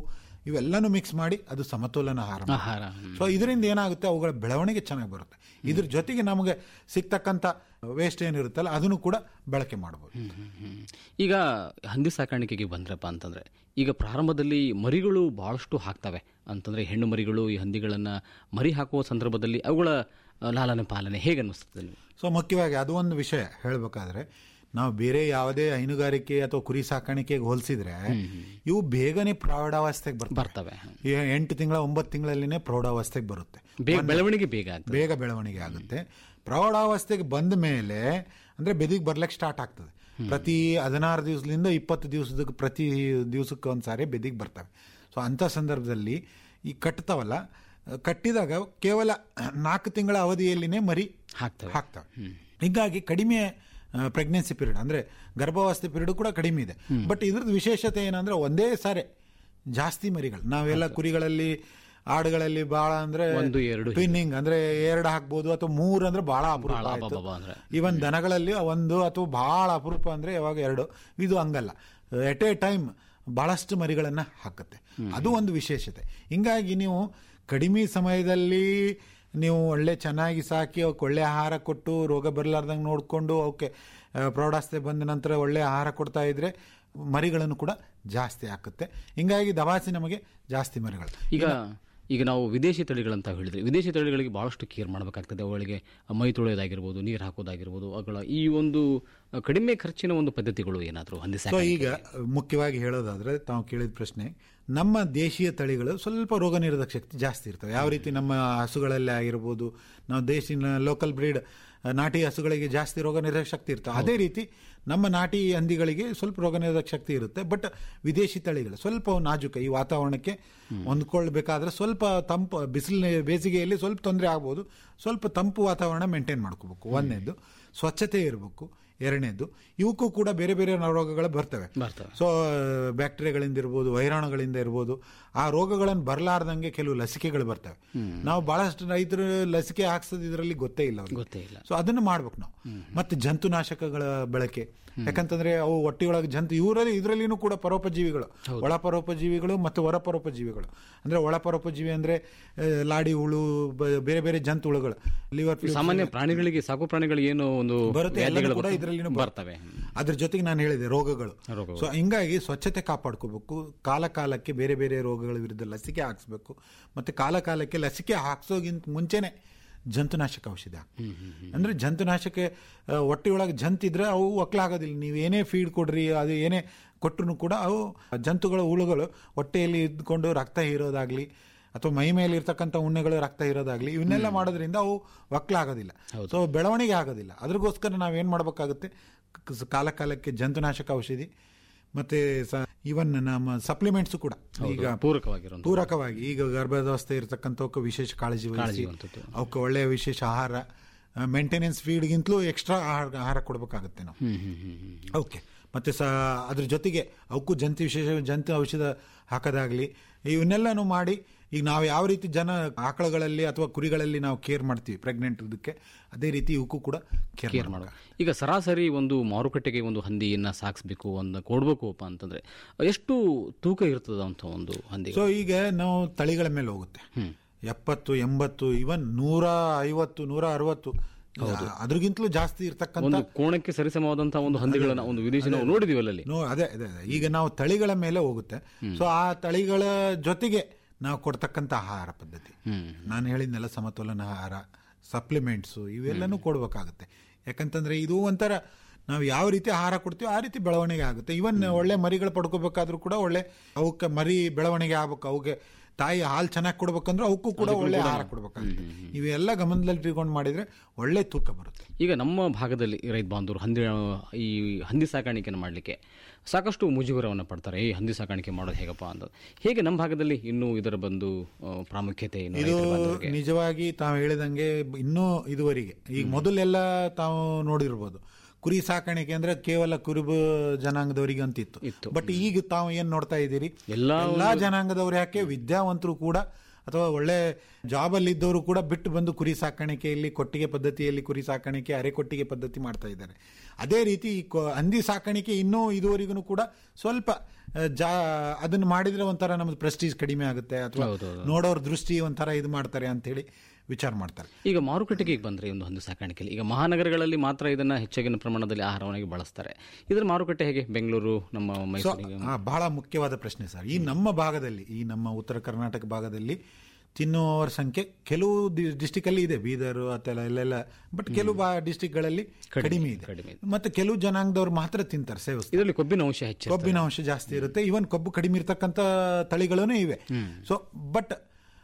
ಇವೆಲ್ಲನೂ ಮಿಕ್ಸ್ ಮಾಡಿ ಅದು ಸಮತೋಲನ ಆಹಾರ ಮಾಡುತ್ತೆ. ಆಹಾರ, ಹ್ಮ್. ಸೊ ಇದರಿಂದ ಏನಾಗುತ್ತೆ ಅವುಗಳ ಬೆಳವಣಿಗೆ ಚೆನ್ನಾಗಿ ಬರುತ್ತೆ ಇದ್ರ ಜೊತೆಗೆ ನಮಗೆ ಸಿಗ್ತಕ್ಕಂಥ ವೇಸ್ಟ್ ಏನಿರುತ್ತಲ್ಲ ಅದನ್ನು ಕೂಡ ಬಳಕೆ ಮಾಡ್ಬೋದು ಈಗ ಹಂದಿ ಸಾಕಾಣಿಕೆಗೆ ಬಂದ್ರಪ್ಪ ಅಂತಂದ್ರೆ ಈಗ ಪ್ರಾರಂಭದಲ್ಲಿ ಮರಿಗಳು ಬಹಳಷ್ಟು ಹಾಕ್ತವೆ ಅಂತಂದ್ರೆ ಹೆಣ್ಣು ಮರಿಗಳು ಈ ಹಂದಿಗಳನ್ನ ಮರಿ ಹಾಕುವ ಸಂದರ್ಭದಲ್ಲಿ ಅವುಗಳ ಆ, ಲಾಲನೆ ಪಾಲನೆ ಹೇಗೆ ಅನ್ನಿಸ್ತದೆ ನಿಮ್ಗೆ? ಸೊ ಮುಖ್ಯವಾಗಿ ಅದು ಒಂದು ವಿಷಯ ಹೇಳಬೇಕಾದ್ರೆ ನಾವು ಬೇರೆ ಯಾವುದೇ ಹೈನುಗಾರಿಕೆ ಅಥವಾ ಕುರಿ ಸಾಕಾಣಿಕೆಗೆ ಹೋಲಿಸಿದ್ರೆ ಇವು ಬೇಗನೆ ಪ್ರೌಢಾವಸ್ಥೆಗೆ ಬರ್ತವೆ ಬರ್ತವೆ ಈ ಎಂಟು ತಿಂಗಳ ಒಂಬತ್ತು ತಿಂಗಳಲ್ಲಿನೇ ಪ್ರೌಢಾವಸ್ಥೆಗೆ ಬರುತ್ತೆ ಬೇಗ ಒಂದು- ಬೆಳವಣಿಗೆ ಬೇಗ ಆಗ್ತದೆ ಬೇಗ ಬೆಳವಣಿಗೆ ಆಗುತ್ತೆ ಪ್ರೌಢಾವಸ್ಥೆಗೆ ಬಂದ ಮೇಲೆ ಅಂದ್ರೆ ಬೆದಿಗೆ ಬರ್ಲಿಕ್ಕೆ ಸ್ಟಾರ್ಟ್ ಆಗ್ತದೆ ಪ್ರತಿ ಹದಿನಾರು ದಿವಸದಿಂದ ಇಪ್ಪತ್ತು ದಿವಸದ ಪ್ರತಿ ದಿವಸಕ್ಕೆ ಒಂದ್ಸಾರಿ ಬೆದಿಗೆ ಬರ್ತವೆ ಸೊ ಅಂಥ ಸಂದರ್ಭದಲ್ಲಿ ಈ ಕಟ್ತಾವಲ್ಲ ಕಟ್ಟಿದಾಗ ಕೇವಲ ನಾಲ್ಕು ತಿಂಗಳ ಅವಧಿಯಲ್ಲಿನೇ ಮರಿ ಹಾಕ್ತವೆ ಹಾಕ್ತವೆ ಹೀಗಾಗಿ ಕಡಿಮೆ ಪ್ರೆಗ್ನೆನ್ಸಿ ಪೀರಿಯಡ್ ಅಂದ್ರೆ ಗರ್ಭಾವಸ್ಥೆ ಪೀರಿಯಡ್ ಕೂಡ ಕಡಿಮೆ ಇದೆ ಬಟ್ ಇದ್ರದ್ದು ವಿಶೇಷತೆ ಏನಂದ್ರೆ ಒಂದೇ ಸಾರಿ ಜಾಸ್ತಿ ಮರಿಗಳು ನಾವೆಲ್ಲ ಕುರಿಗಳಲ್ಲಿ ಆಡುಗಳಲ್ಲಿ ಬಹಳ ಅಂದ್ರೆ ಒಂದು, ಎರಡು ಟ್ವಿನ್ನಿಂಗ್ ಅಂದ್ರೆ ಎರಡು ಹಾಕ್ಬೋದು ಅಥವಾ ಮೂರು ಅಂದ್ರೆ ಬಹಳ ಅಪರೂಪ ಬಹಳ ಆಯ್ತು. ಅಬಬ ಅಂದ್ರೆ. ಇವನ್ ದನಗಳಲ್ಲಿ ಒಂದು ಅಥವಾ ಬಹಳ ಅಪರೂಪ ಅಂದ್ರೆ ಯಾವಾಗ ಎರಡು ಇದು ಹಂಗಲ್ಲ ಎಟ್ ಎ ಟೈಮ್ ಬಹಳಷ್ಟು ಮರಿಗಳನ್ನ ಹಾಕುತ್ತೆ ಅದು ಒಂದು ವಿಶೇಷತೆ ಹಿಂಗಾಗಿ ನೀವು ಕಡಿಮೆ ಸಮಯದಲ್ಲಿ ನೀವು ಒಳ್ಳೆ ಚೆನ್ನಾಗಿ ಸಾಕಿ ಅವಕ್ಕೆ ಒಳ್ಳೆ ಆಹಾರ ಕೊಟ್ಟು ರೋಗ ಬರಲಾರ್ದಂಗೆ ನೋಡಿಕೊಂಡು ಅವಕ್ಕೆ ಆ, ಪ್ರೌಢಾವಸ್ಥೆ ಬಂದ ನಂತರ ಒಳ್ಳೆ ಆಹಾರ ಕೊಡ್ತಾ ಇದ್ರೆ ಮರಿಗಳನ್ನು ಕೂಡ ಜಾಸ್ತಿ ಹಾಕುತ್ತೆ ಹಿಂಗಾಗಿ ದವಾಸಿ ನಮಗೆ ಜಾಸ್ತಿ ಮರಿಗಳು ಈಗ ಈಗ ನಾವು ವಿದೇಶಿ ತಳಿಗಳಂತ ಹೇಳಿದ್ರೆ ವಿದೇಶಿ ತಳಿಗಳಿಗೆ ಬಹಳಷ್ಟು ಕೇರ್ ಮಾಡಬೇಕಾಗ್ತದೆ ಅವುಗಳಿಗೆ ಮೈ ತೊಳೆಯೋದಾಗಿರ್ಬೋದು ನೀರು ಹಾಕೋದಾಗಿರ್ಬೋದು ಅವುಗಳ ಈ ಒಂದು ಕಡಿಮೆ ಖರ್ಚಿನ ಒಂದು ಪದ್ಧತಿಗಳು ಏನಾದರೂ ಹಂದಿ ಸೊ ಸಾಕಾಣಿಕೆ ಈಗ ಮುಖ್ಯವಾಗಿ ಹೇಳೋದಾದ್ರೆ ತಾವು ಕೇಳಿದ ಪ್ರಶ್ನೆ ನಮ್ಮ ದೇಶೀಯ ತಳಿಗಳು ಸ್ವಲ್ಪ ರೋಗ ನಿರೋಧಕ ಶಕ್ತಿ ಜಾಸ್ತಿ ಇರ್ತವೆ ಯಾವ ರೀತಿ ನಮ್ಮ ಹಸುಗಳಲ್ಲಿ ಆಗಿರ್ಬೋದು ನಾವು ದೇಶಿನ ಲೋಕಲ್ ಬ್ರೀಡ್ ನಾಟಿ ಹಸುಗಳಿಗೆ ಜಾಸ್ತಿ ರೋಗ ನಿರೋಧಕ ಶಕ್ತಿ ಇರ್ತವೆ ಅದೇ ರೀತಿ ನಮ್ಮ ನಾಟಿ ಹಂದಿಗಳಿಗೆ ಸ್ವಲ್ಪ ರೋಗ ನಿರೋಧಕ ಶಕ್ತಿ ಇರುತ್ತೆ ಬಟ್ ವಿದೇಶಿ ತಳಿಗಳು ಸ್ವಲ್ಪ ನಾಜೂಕ ಈ ವಾತಾವರಣಕ್ಕೆ ಹೊಂದ್ಕೊಳ್ಬೇಕಾದ್ರೆ ಸ್ವಲ್ಪ ತಂಪು ಬಿಸಿಲಿನ ಬೇಸಿಗೆಯಲ್ಲಿ ಸ್ವಲ್ಪ ತೊಂದರೆ ಆಗ್ಬೋದು ಸ್ವಲ್ಪ ತಂಪು ವಾತಾವರಣ ಮೇಂಟೈನ್ ಮಾಡ್ಕೋಬೇಕು ಒಂದನೇದು ಸ್ವಚ್ಛತೆ ಇರಬೇಕು ಎರಡನೇದು ಇವಕ್ಕೂ ಕೂಡ ಬೇರೆ ಬೇರೆ ರೋಗಗಳು ಬರ್ತವೆ ಬರ್ತವೆ ಸೊ ಬ್ಯಾಕ್ಟೀರಿಯಾಗಳಿಂದ ಇರ್ಬೋದು ವೈರಾಣುಗಳಿಂದ ಇರ್ಬೋದು ಆ ರೋಗಗಳನ್ನು ಬರಲಾರ್ದಂಗೆ ಕೆಲವು ಲಸಿಕೆಗಳು ಬರ್ತವೆ ನಾವು ಬಹಳಷ್ಟು ರೈತರು ಲಸಿಕೆ ಹಾಕ್ಸೋದು ಇದರಲ್ಲಿ ಗೊತ್ತೇ ಇಲ್ಲ ಅವ್ರಿಗೆ. ಗೊತ್ತೇ ಇಲ್ಲ ಸೊ ಅದನ್ನು ಮಾಡ್ಬೇಕು ನಾವು ಮತ್ತೆ ಜಂತುನಾಶಕಗಳ ಬಳಕೆ ಯಾಕಂತಂದ್ರೆ ಅವು ಹೊಟ್ಟೆಯೊಳಗೆ ಜಂತು ಇವರಲ್ಲಿ ಇದರಲ್ಲಿನೂ ಕೂಡ ಪರೋಪಜೀವಿಗಳು ಒಳ ಪರೋಪಜೀವಿಗಳು ಮತ್ತು ಹೊರ ಪರೋಪಜೀವಿಗಳು ಅಂದ್ರೆ ಒಳ ಪರೋಪಜೀವಿ ಅಂದ್ರೆ ಆ, ಲಾಡಿ ಹುಳು ಬ- ಬೇರೆ ಬೇರೆ ಜಂತು ಹುಳುಗಳು ಲಿವರ್ ಸಾಮಾನ್ಯ ಪ್ರಾಣಿಗಳಿಗೆ ಸಾಕು ಪ್ರಾಣಿಗಳಿಗೆ ಏನು ಒಂದು ಬರುತ್ತೆ ಎಲ್ಲನೂ ವ್ಯಾಧಿಗಳು ಕೂಡ ಬರ್ತವೆ. ಇದರಲ್ಲಿನೂ ಬರ್ತವೆ ಅದ್ರ ಜೊತೆಗೆ ನಾನು ಹೇಳಿದೆ ರೋಗಗಳು ರೋಗಗಳು. ಸೊ ಹಿಂಗಾಗಿ ಸ್ವಚ್ಛತೆ ಕಾಪಾಡ್ಕೋಬೇಕು ಕಾಲ ಕಾಲಕ್ಕೆ ಬೇರೆ ಬೇರೆ ರೋಗಗಳ ವಿರುದ್ಧ ಲಸಿಕೆ ಹಾಕ್ಸ್ಬೇಕು ಮತ್ತೆ ಕಾಲ ಕಾಲಕ್ಕೆ ಲಸಿಕೆ ಹಾಕ್ಸೋಗಿಂತ ಮುಂಚೆನೆ ಜಂತುನಾಶಕ ಔಷಧ ಹಾಕ್ಬೇಕು. ಅಂದ್ರೆ ಜಂತುನಾಶಕ ಆ, ಹೊಟ್ಟೆಯೊಳಗೆ ಜಂತಿದ್ರೆ ಅವು ಒಕ್ಕಲಾಗೋದಿಲ್ಲ ನೀವು ಏನೇ ಫೀಡ್ ಕೊಡ್ರಿ ಅದು ಏನೇ ಕೊಟ್ಟರು ಕೂಡ ಅವು ಜಂತುಗಳ ಹುಳುಗಳು ಹೊಟ್ಟೆಯಲ್ಲಿ ಇದ್ಕೊಂಡು ರಕ್ತ ಹೀರೋದಾಗ್ಲಿ ಅಥವಾ ಮೈ ಮೇಲೆ ಇರ್ತಕ್ಕಂಥ ಉಣ್ಣೆಗಳು ರಕ್ತ ಇರೋದಾಗ್ಲಿ ಇವನ್ನೆಲ್ಲ ಮಾಡೋದ್ರಿಂದ ಅವು ಒಕ್ಕಲಾಗೋದಿಲ್ಲ ಸೊ ಬೆಳವಣಿಗೆ ಆಗೋದಿಲ್ಲ ಅದ್ರಗೋಸ್ಕರ ನಾವೇನ್ ಮಾಡಬೇಕಾಗುತ್ತೆ ಕ- ಕಾಲ ಕಾಲಕ್ಕೆ ಜಂತುನಾಶಕ ಔಷಧಿ ಮತ್ತೆ ಇವನ್ ನಮ್ಮ ಸಪ್ಲಿಮೆಂಟ್ಸ್ ಕೂಡ ಈಗ ಪೂರಕವಾಗಿರುವಂತ ಪೂರಕವಾಗಿ ಈಗ ಗರ್ಭಾವಸ್ಥೆ ಇರತಕ್ಕಂಥವಕ್ಕೆ ವಿಶೇಷ ಕಾಳಜಿ ವಹಿಸಿ ಕಾಳಜಿವಂತದ್ದು. ಅವಕ್ಕೆ ಒಳ್ಳೆಯ ವಿಶೇಷ ಆಹಾರ ಮೇಂಟೆನೆನ್ಸ್ ಫೀಡ್ಗಿಂತಲೂ ಎಕ್ಸ್ಟ್ರಾ ಆಹಾರ ಆಹಾರ ಕೊಡಬೇಕಾಗುತ್ತೆ ನಾವು ಹ್ಮ್ ಹ್ಮ್ ಹ್ಮ್ ಹ್ಮ್ ಓಕೆ ಮತ್ತೆ ಸ ಅದ್ರ ಜೊತೆಗೆ ಅವಕ್ಕೂ ಜಂತು ವಿಶೇಷ ಜಂತು ಔಷಧ ಹಾಕೋದಾಗ್ಲಿ ಇವನ್ನೆಲ್ಲನೂ ಮಾಡಿ ಈಗ ನಾವು ಯಾವ ರೀತಿ ಜನ ಆಕಳಗಳಲ್ಲಿ ಅಥವಾ ಕುರಿಗಳಲ್ಲಿ ನಾವು ಕೇರ್ ಮಾಡ್ತೀವಿ ಪ್ರೆಗ್ನೆಂಟ್ ಇದಕ್ಕೆ ಅದೇ ರೀತಿ ಇವಕ್ಕೂ ಕೂಡ ಕೇರ್ ಕೇರ್ ಮಾಡೋದು ಈಗ ಸರಾಸರಿ ಒಂದು ಮಾರುಕಟ್ಟೆಗೆ ಒಂದು ಹಂದಿಯನ್ನ ಸಾಕಿಸ್ಬೇಕು ಒಂದು ಕೊಡ್ಬೇಕು ಅಪ್ಪ ಅಂತಂದ್ರೆ ಎಷ್ಟು ತೂಕ ಇರ್ತದ ಅಂತ ಒಂದು ಹಂದಿ ಸೊ ಈಗ ನಾವು ತಳಿಗಳ ಮೇಲೆ ಹೋಗುತ್ತೆ ಎಪ್ಪತ್ತು ಎಂಬತ್ತು ಇವನ್ ನೂರ ಐವತ್ತು ನೂರ ಅರವತ್ತು ಅದ್ರಗಿಂತಲೂ ಜಾಸ್ತಿ ಇರ್ತಕ್ಕಂಥ ಒಂದು ಕೋಣಕ್ಕೆ ಸರಿಸಮವಾದಂತಹ ಒಂದು ಹಂದಿಗಳನ್ನ ಒಂದು ವಿದೇಶಿ ನಾವು ನೋಡಿದೀವಿ ಅಲ್ಲಲ್ಲಿ ನೋ ಅದೇ ಅದೇ ಅದೇ ಈಗ ನಾವು ತಳಿಗಳ ಮೇಲೆ ಹೋಗುತ್ತೆ ಸೊ ಆ ತಳಿಗಳ ಜೊತೆಗೆ ನಾವು ಕೊಡ್ತಕ್ಕಂಥ ಆಹಾರ ಪದ್ಧತಿ ನಾನು ಹೇಳಿದ್ನೆಲ್ಲ ಸಮತೋಲನ ಆಹಾರ ಸಪ್ಲಿಮೆಂಟ್ಸು ಇವೆಲ್ಲನೂ ಕೊಡ್ಬೇಕಾಗುತ್ತೆ ಯಾಕಂತಂದ್ರೆ ಇದು ಒಂಥರ ನಾವು ಯಾವ ರೀತಿ ಆಹಾರ ಕೊಡ್ತೀವೋ ಆ ರೀತಿ ಬೆಳವಣಿಗೆ ಆಗುತ್ತೆ ಇವನ್ ಒಳ್ಳೆ ಮರಿಗಳು ಪಡ್ಕೋಬೇಕಾದ್ರೂ ಕೂಡ ಒಳ್ಳೆ ಅವಕ್ಕೆ ಮರಿ ಬೆಳವಣಿಗೆ ಆಗ್ಬೇಕು ಅವಕ್ಕೆ ತಾಯಿ ಹಾಲು ಚೆನ್ನಾಗಿ ಕೊಡ್ಬೇಕಂದ್ರೆ ಅವಕ್ಕೂ ಕೂಡ ಒಳ್ಳೆ ಆಹಾರ ಕೊಡ್ಬೇಕಾಗುತ್ತೆ ಇವೆಲ್ಲ ಗಮನದಲ್ಲಿ ಇಟ್ಕೊಂಡು ಮಾಡಿದ್ರೆ ಒಳ್ಳೆ ತೂಕ ಬರುತ್ತೆ ಈಗ ನಮ್ಮ ಭಾಗದಲ್ಲಿ ರೈತ ಬಾಂಧವರು ಹಂದಿ ಈ ಹಂದಿ ಸಾಕಾಣಿಕೆಯನ್ನು ಮಾಡಲಿಕ್ಕೆ ಸಾಕಷ್ಟು ಮುಜುಗರವನ್ನು ಪಡ್ತಾರೆ ಈ ಹಂದಿ ಸಾಕಾಣಿಕೆ ಮಾಡೋದು ಹೇಗಪ್ಪ ಅಂತ ಹೇಗೆ ನಮ್ಮ ಭಾಗದಲ್ಲಿ ಇನ್ನೂ ಇದರ ಬಂದು ಆ, ಪ್ರಾಮುಖ್ಯತೆ ಇನ್ನು ಇದು ರೈತರ ಬಾಂಧವರಿಗೆ? ನಿಜವಾಗಿ ತಾವು ಹೇಳಿದಂಗೆ ಇನ್ನೂ ಇದುವರೆಗೆ ಈಗ ಮೊದಲೆಲ್ಲ ತಾವು ನೋಡಿರ್ಬೋದು ಕುರಿ ಸಾಕಾಣಿಕೆ ಅಂದ್ರೆ ಕೇವಲ ಕುರುಬ ಜನಾಂಗದವರಿಗೆ ಅಂತಿತ್ತು ಬಟ್ ಈಗ ತಾವು ಏನ್ ನೋಡ್ತಾ ಇದ್ದೀರಿ ಎಲ್ಲಾ ಎಲ್ಲಾ ಜನಾಂಗದವ್ರು ಯಾಕೆ ವಿದ್ಯಾವಂತರು ಕೂಡ ಅಥವಾ ಒಳ್ಳೆ ಜಾಬಲ್ಲಿ ಇದ್ದವರು ಕೂಡ ಬಿಟ್ಟು ಬಂದು ಕುರಿ ಸಾಕಾಣಿಕೆಯಲ್ಲಿ ಕೊಟ್ಟಿಗೆ ಪದ್ಧತಿಯಲ್ಲಿ ಕುರಿ ಸಾಕಾಣಿಕೆ ಅರೆಕೊಟ್ಟಿಗೆ ಪದ್ಧತಿ ಮಾಡ್ತಾ ಇದ್ದಾರೆ ಅದೇ ರೀತಿ ಈ ಕೊ- ಹಂದಿ ಸಾಕಾಣಿಕೆ ಇನ್ನೂ ಇದುವರೆಗೂ ಕೂಡ ಸ್ವಲ್ಪ ಆ, ಜಾ ಅದನ್ನು ಮಾಡಿದ್ರೆ ಒಂಥರ ನಮ್ದು ಪ್ರೆಸ್ಟೀಜ್ ಕಡಿಮೆ ಆಗುತ್ತೆ ಅಥವಾ ನೋಡೋರ್ ದೃಷ್ಟಿ ಒಂಥರ ಇದು ಮಾಡ್ತಾರೆ ಅಂತೇಳಿ ವಿಚಾರ ಮಾಡ್ತಾರೆ ಈಗ ಮಾರುಕಟ್ಟೆಗೆ ಬಂದ್ರೆ ಒಂದು ಹಂದಿ ಸಾಕಾಣಿಕೆಯಲ್ಲಿ ಈಗ ಮಹಾನಗರಗಳಲ್ಲಿ ಮಾತ್ರ ಇದನ್ನ ಹೆಚ್ಚಿನ ಪ್ರಮಾಣದಲ್ಲಿ ಆಹಾರವಾಗಿ ಬಳಸ್ತಾರೆ ಇದರ ಮಾರುಕಟ್ಟೆ ಹೇಗೆ ಬೆಂಗಳೂರು ನಮ್ಮ ಸೊ ಮೈಸೂರಿಗೆ ಆ, ಬಹಳ ಮುಖ್ಯವಾದ ಪ್ರಶ್ನೆ ಸರ್ ಈ ನಮ್ಮ ಭಾಗದಲ್ಲಿ ಈ ನಮ್ಮ ಉತ್ತರ ಕರ್ನಾಟಕ ಭಾಗದಲ್ಲಿ ತಿನ್ನುವವರ ಸಂಖ್ಯೆ ಕೆಲವು ಡಿಸ್ಟಿಕ್ ಅಲ್ಲಿ ಇದೆ ಬೀದರ್ ಅಥವಾ ಅಲ್ಲೆಲ್ಲ ಬಟ್ ಕೆಲವು ಬಾ ಡಿಸ್ಟಿಕ್ಗಳಲ್ಲಿ ಕಡಿಮೆ ಇದೆ ಮತ್ತೆ ಕೆಲವು ಜನಾಂಗದವ್ರು ಮಾತ್ರ ತಿಂತಾರೆ ಸೇವಿಸ್ತಾರೆ ಇದರಲ್ಲಿ ಕೊಬ್ಬಿನ ಅಂಶ ಹೆಚ್ಚು ಕೊಬ್ಬಿನ ಅಂಶ ಜಾಸ್ತಿ ಇರುತ್ತೆ ಇವನ್ ಕೊಬ್ಬು ಕಡಿಮೆ ಇರತಕ್ಕಂತ ತಳಿಗಳೂ ಇವೆ ಸೊ ಬಟ್